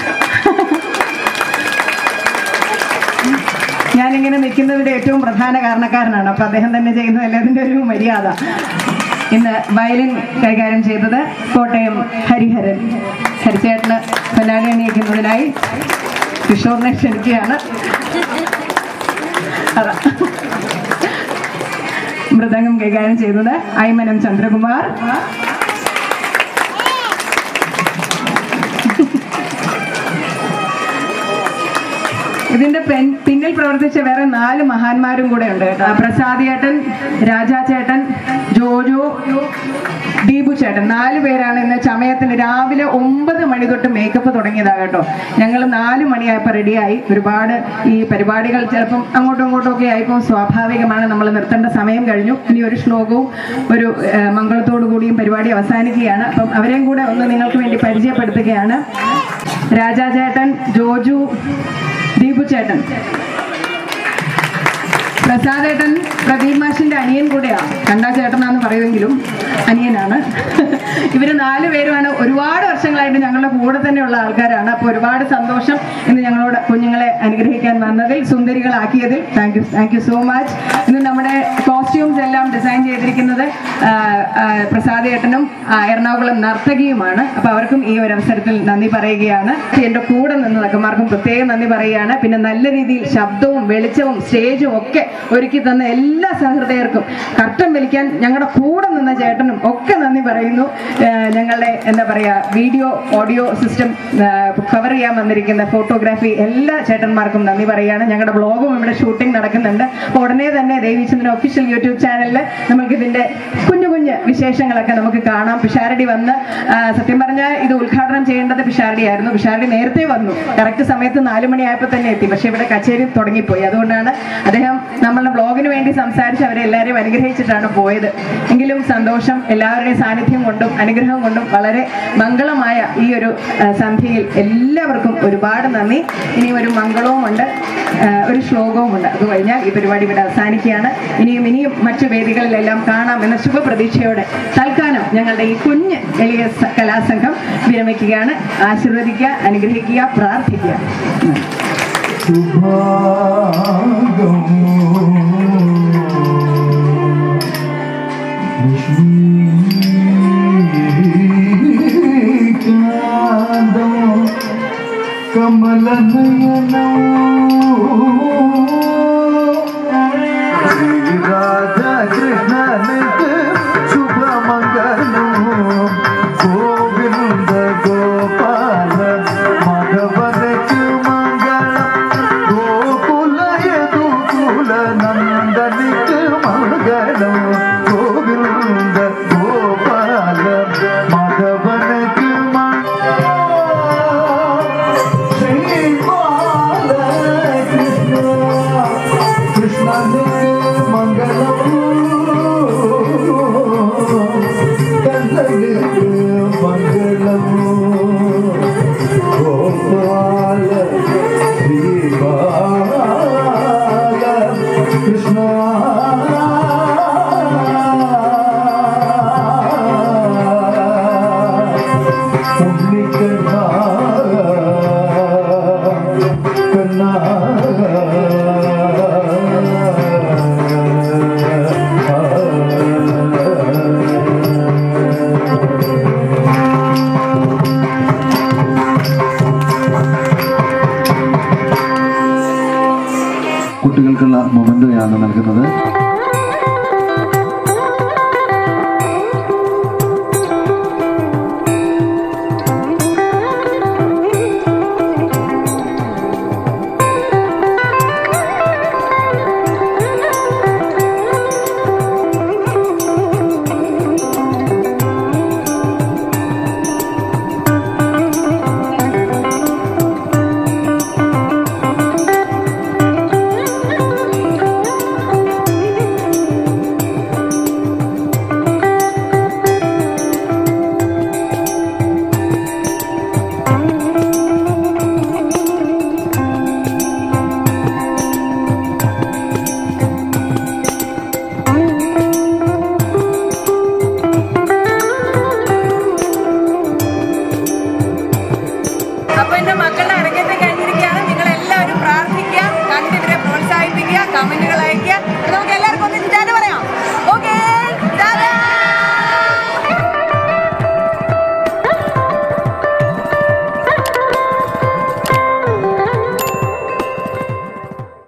ഞാനിങ്ങനെ നിൽക്കുന്നതിന്റെ ഏറ്റവും പ്രധാന കാരണക്കാരനാണ് അപ്പൊ അദ്ദേഹം തന്നെ ചെയ്യുന്നതല്ലേ അതിന്റെ ഒരു മര്യാദ ഇന്ന് വയലിൻ കൈകാര്യം ചെയ്തത് കോട്ടയം ഹരിഹരൻ ഹരിച്ചേട്ടന് പൊന്നാടി അണിയിക്കുന്നതിനായി കിഷോറിനെ ക്ഷണിക്കുകയാണ് അതാ മൃദംഗം കൈകാര്യം ചെയ്തത് ഐമനം ചന്ദ്രകുമാർ ഇതിന്റെ പെൻ- പിന്നിൽ പ്രവർത്തിച്ച വേറെ നാല് മഹാന്മാരും കൂടെ ഉണ്ട് കേട്ടോ പ്രസാദ് ചേട്ടൻ രാജാ ചേട്ടൻ ജോജോ ദീപു ചേട്ടൻ നാല് പേരാണ് ഇന്ന് ചമയത്തിന് രാവിലെ ഒമ്പത് മണി തൊട്ട് മേക്കപ്പ് തുടങ്ങിയതാ കേട്ടോ ഞങ്ങൾ നാല് മണിയായപ്പോൾ റെഡിയായി ഒരുപാട് ഈ പരിപാടികൾ ചിലപ്പം അങ്ങോട്ടും ഇങ്ങോട്ടും ഒക്കെ ആയപ്പോൾ സ്വാഭാവികമാണ് നമ്മൾ നിർത്തേണ്ട സമയം കഴിഞ്ഞു ഇനി ഒരു ശ്ലോകവും ഒരു ഏഹ്, മംഗളത്തോടു കൂടിയും പരിപാടി അവസാനിക്കുകയാണ് അപ്പം അവരെയും കൂടെ ഒന്ന് നിങ്ങൾക്ക് വേണ്ടി പരിചയപ്പെടുത്തുകയാണ് രാജാ ചേട്ടൻ ജോജു ദീപു ചേട്ടൻ പ്രസാദേട്ടൻ പ്രദീപ് മാഷിന്റെ അനിയൻ കൂടെയാ കണ്ടാ ചേട്ടനാന്ന് പറയുമെങ്കിലും അനിയനാണ് ഇവര് നാല് പേരുമാണ് ഒരുപാട് വർഷങ്ങളായിട്ട് ഞങ്ങളുടെ കൂടെ തന്നെയുള്ള ആൾക്കാരാണ് അപ്പോൾ ഒരുപാട് സന്തോഷം ഇന്ന് ഞങ്ങളോട് കുഞ്ഞുങ്ങളെ അനുഗ്രഹിക്കാൻ വന്നതിൽ സുന്ദരികളാക്കിയതിൽ thank you thank you so much ഇന്ന് നമ്മുടെ കോസ്റ്റ്യൂംസ് എല്ലാം ഡിസൈൻ ചെയ്തിരിക്കുന്നത് ആ, ആ, പ്രസാദ് ഏട്ടനും ആ, എറണാകുളം നർത്തകിയുമാണ് അപ്പൊ അവർക്കും ഈ ഒരു അവസരത്തിൽ നന്ദി പറയുകയാണ് എന്റെ കൂടെ നിന്ന് നക്കന്മാർക്കും പ്രത്യേകം നന്ദി പറയുകയാണ് പിന്നെ നല്ല രീതിയിൽ ശബ്ദവും വെളിച്ചവും സ്റ്റേജും ഒക്കെ ഒരുക്കി തന്ന എല്ലാ സഹൃദയർക്കും കർട്ടൻ വലിക്കാൻ ഞങ്ങളുടെ കൂടെ നിന്ന ചേട്ടനും ഒക്കെ നന്ദി പറയുന്നു ഏഹ് ഞങ്ങളുടെ എന്താ പറയാ വീഡിയോ ഓഡിയോ സിസ്റ്റം കവർ ചെയ്യാൻ വന്നിരിക്കുന്ന ഫോട്ടോഗ്രാഫി എല്ലാ ചേട്ടന്മാർക്കും നന്ദി പറയുകയാണ് ഞങ്ങളുടെ ബ്ലോഗും ഇവിടെ ഷൂട്ടിംഗ് നടക്കുന്നുണ്ട് അപ്പോൾ ഉടനെ തന്നെ ദേവീചന്ദ്രൻ ഒഫീഷ്യൽ യൂട്യൂബ് ചാനലിൽ നമുക്ക് ഇതിന്റെ കുഞ്ഞു കുഞ്ഞ് വിശേഷങ്ങളൊക്കെ നമുക്ക് കാണാം പിഷാരടി വന്ന് ആ, സത്യം പറഞ്ഞാൽ ഇത് ഉദ്ഘാടനം ചെയ്യേണ്ടത് പിഷാരടി ആയിരുന്നു പിഷാരടി നേരത്തെ വന്നു കറക്റ്റ് സമയത്ത് നാലു മണിയായപ്പോൾ തന്നെ എത്തി പക്ഷെ ഇവിടെ കച്ചേരി തുടങ്ങിപ്പോയി അതുകൊണ്ടാണ് അദ്ദേഹം നമ്മളുടെ ബ്ലോഗിന് വേണ്ടി സംസാരിച്ച് അവരെ എല്ലാവരെയും അനുഗ്രഹിച്ചിട്ടാണ് പോയത് എങ്കിലും സന്തോഷം എല്ലാവരുടെയും സാന്നിധ്യം കൊണ്ടും അനുഗ്രഹം കൊണ്ടും വളരെ മംഗളമായ ഈ ഒരു ആ, സന്ധ്യയിൽ എല്ലാവർക്കും ഒരുപാട് നന്ദി ഇനിയും ഒരു മംഗളവും ഉണ്ട് ആ, ഒരു ശ്ലോകവും ഉണ്ട് അത് കഴിഞ്ഞാൽ ഈ പരിപാടി ഇവിടെ അവസാനിക്കുകയാണ് ഇനിയും ഇനിയും മറ്റു വേദികളിലെല്ലാം കാണാം എന്ന ശുഭപ്രതീക്ഷയോടെ തൽക്കാലം ഞങ്ങളുടെ ഈ കുഞ്ഞ് എളിയ സ- കലാസംഘം വിരമിക്കുകയാണ് ആശീർവദിക്കുക അനുഗ്രഹിക്കുക പ്രാർത്ഥിക്കുക രാധാകൃഷ്ണനുക്ക് ശുഭമംഗലം ഗോവിന്ദ ഗോപാല മധവനക്ക് മംഗളം കുട്ടികൾക്കുള്ള മൊമെന്റോയാണ് നൽകുന്നത്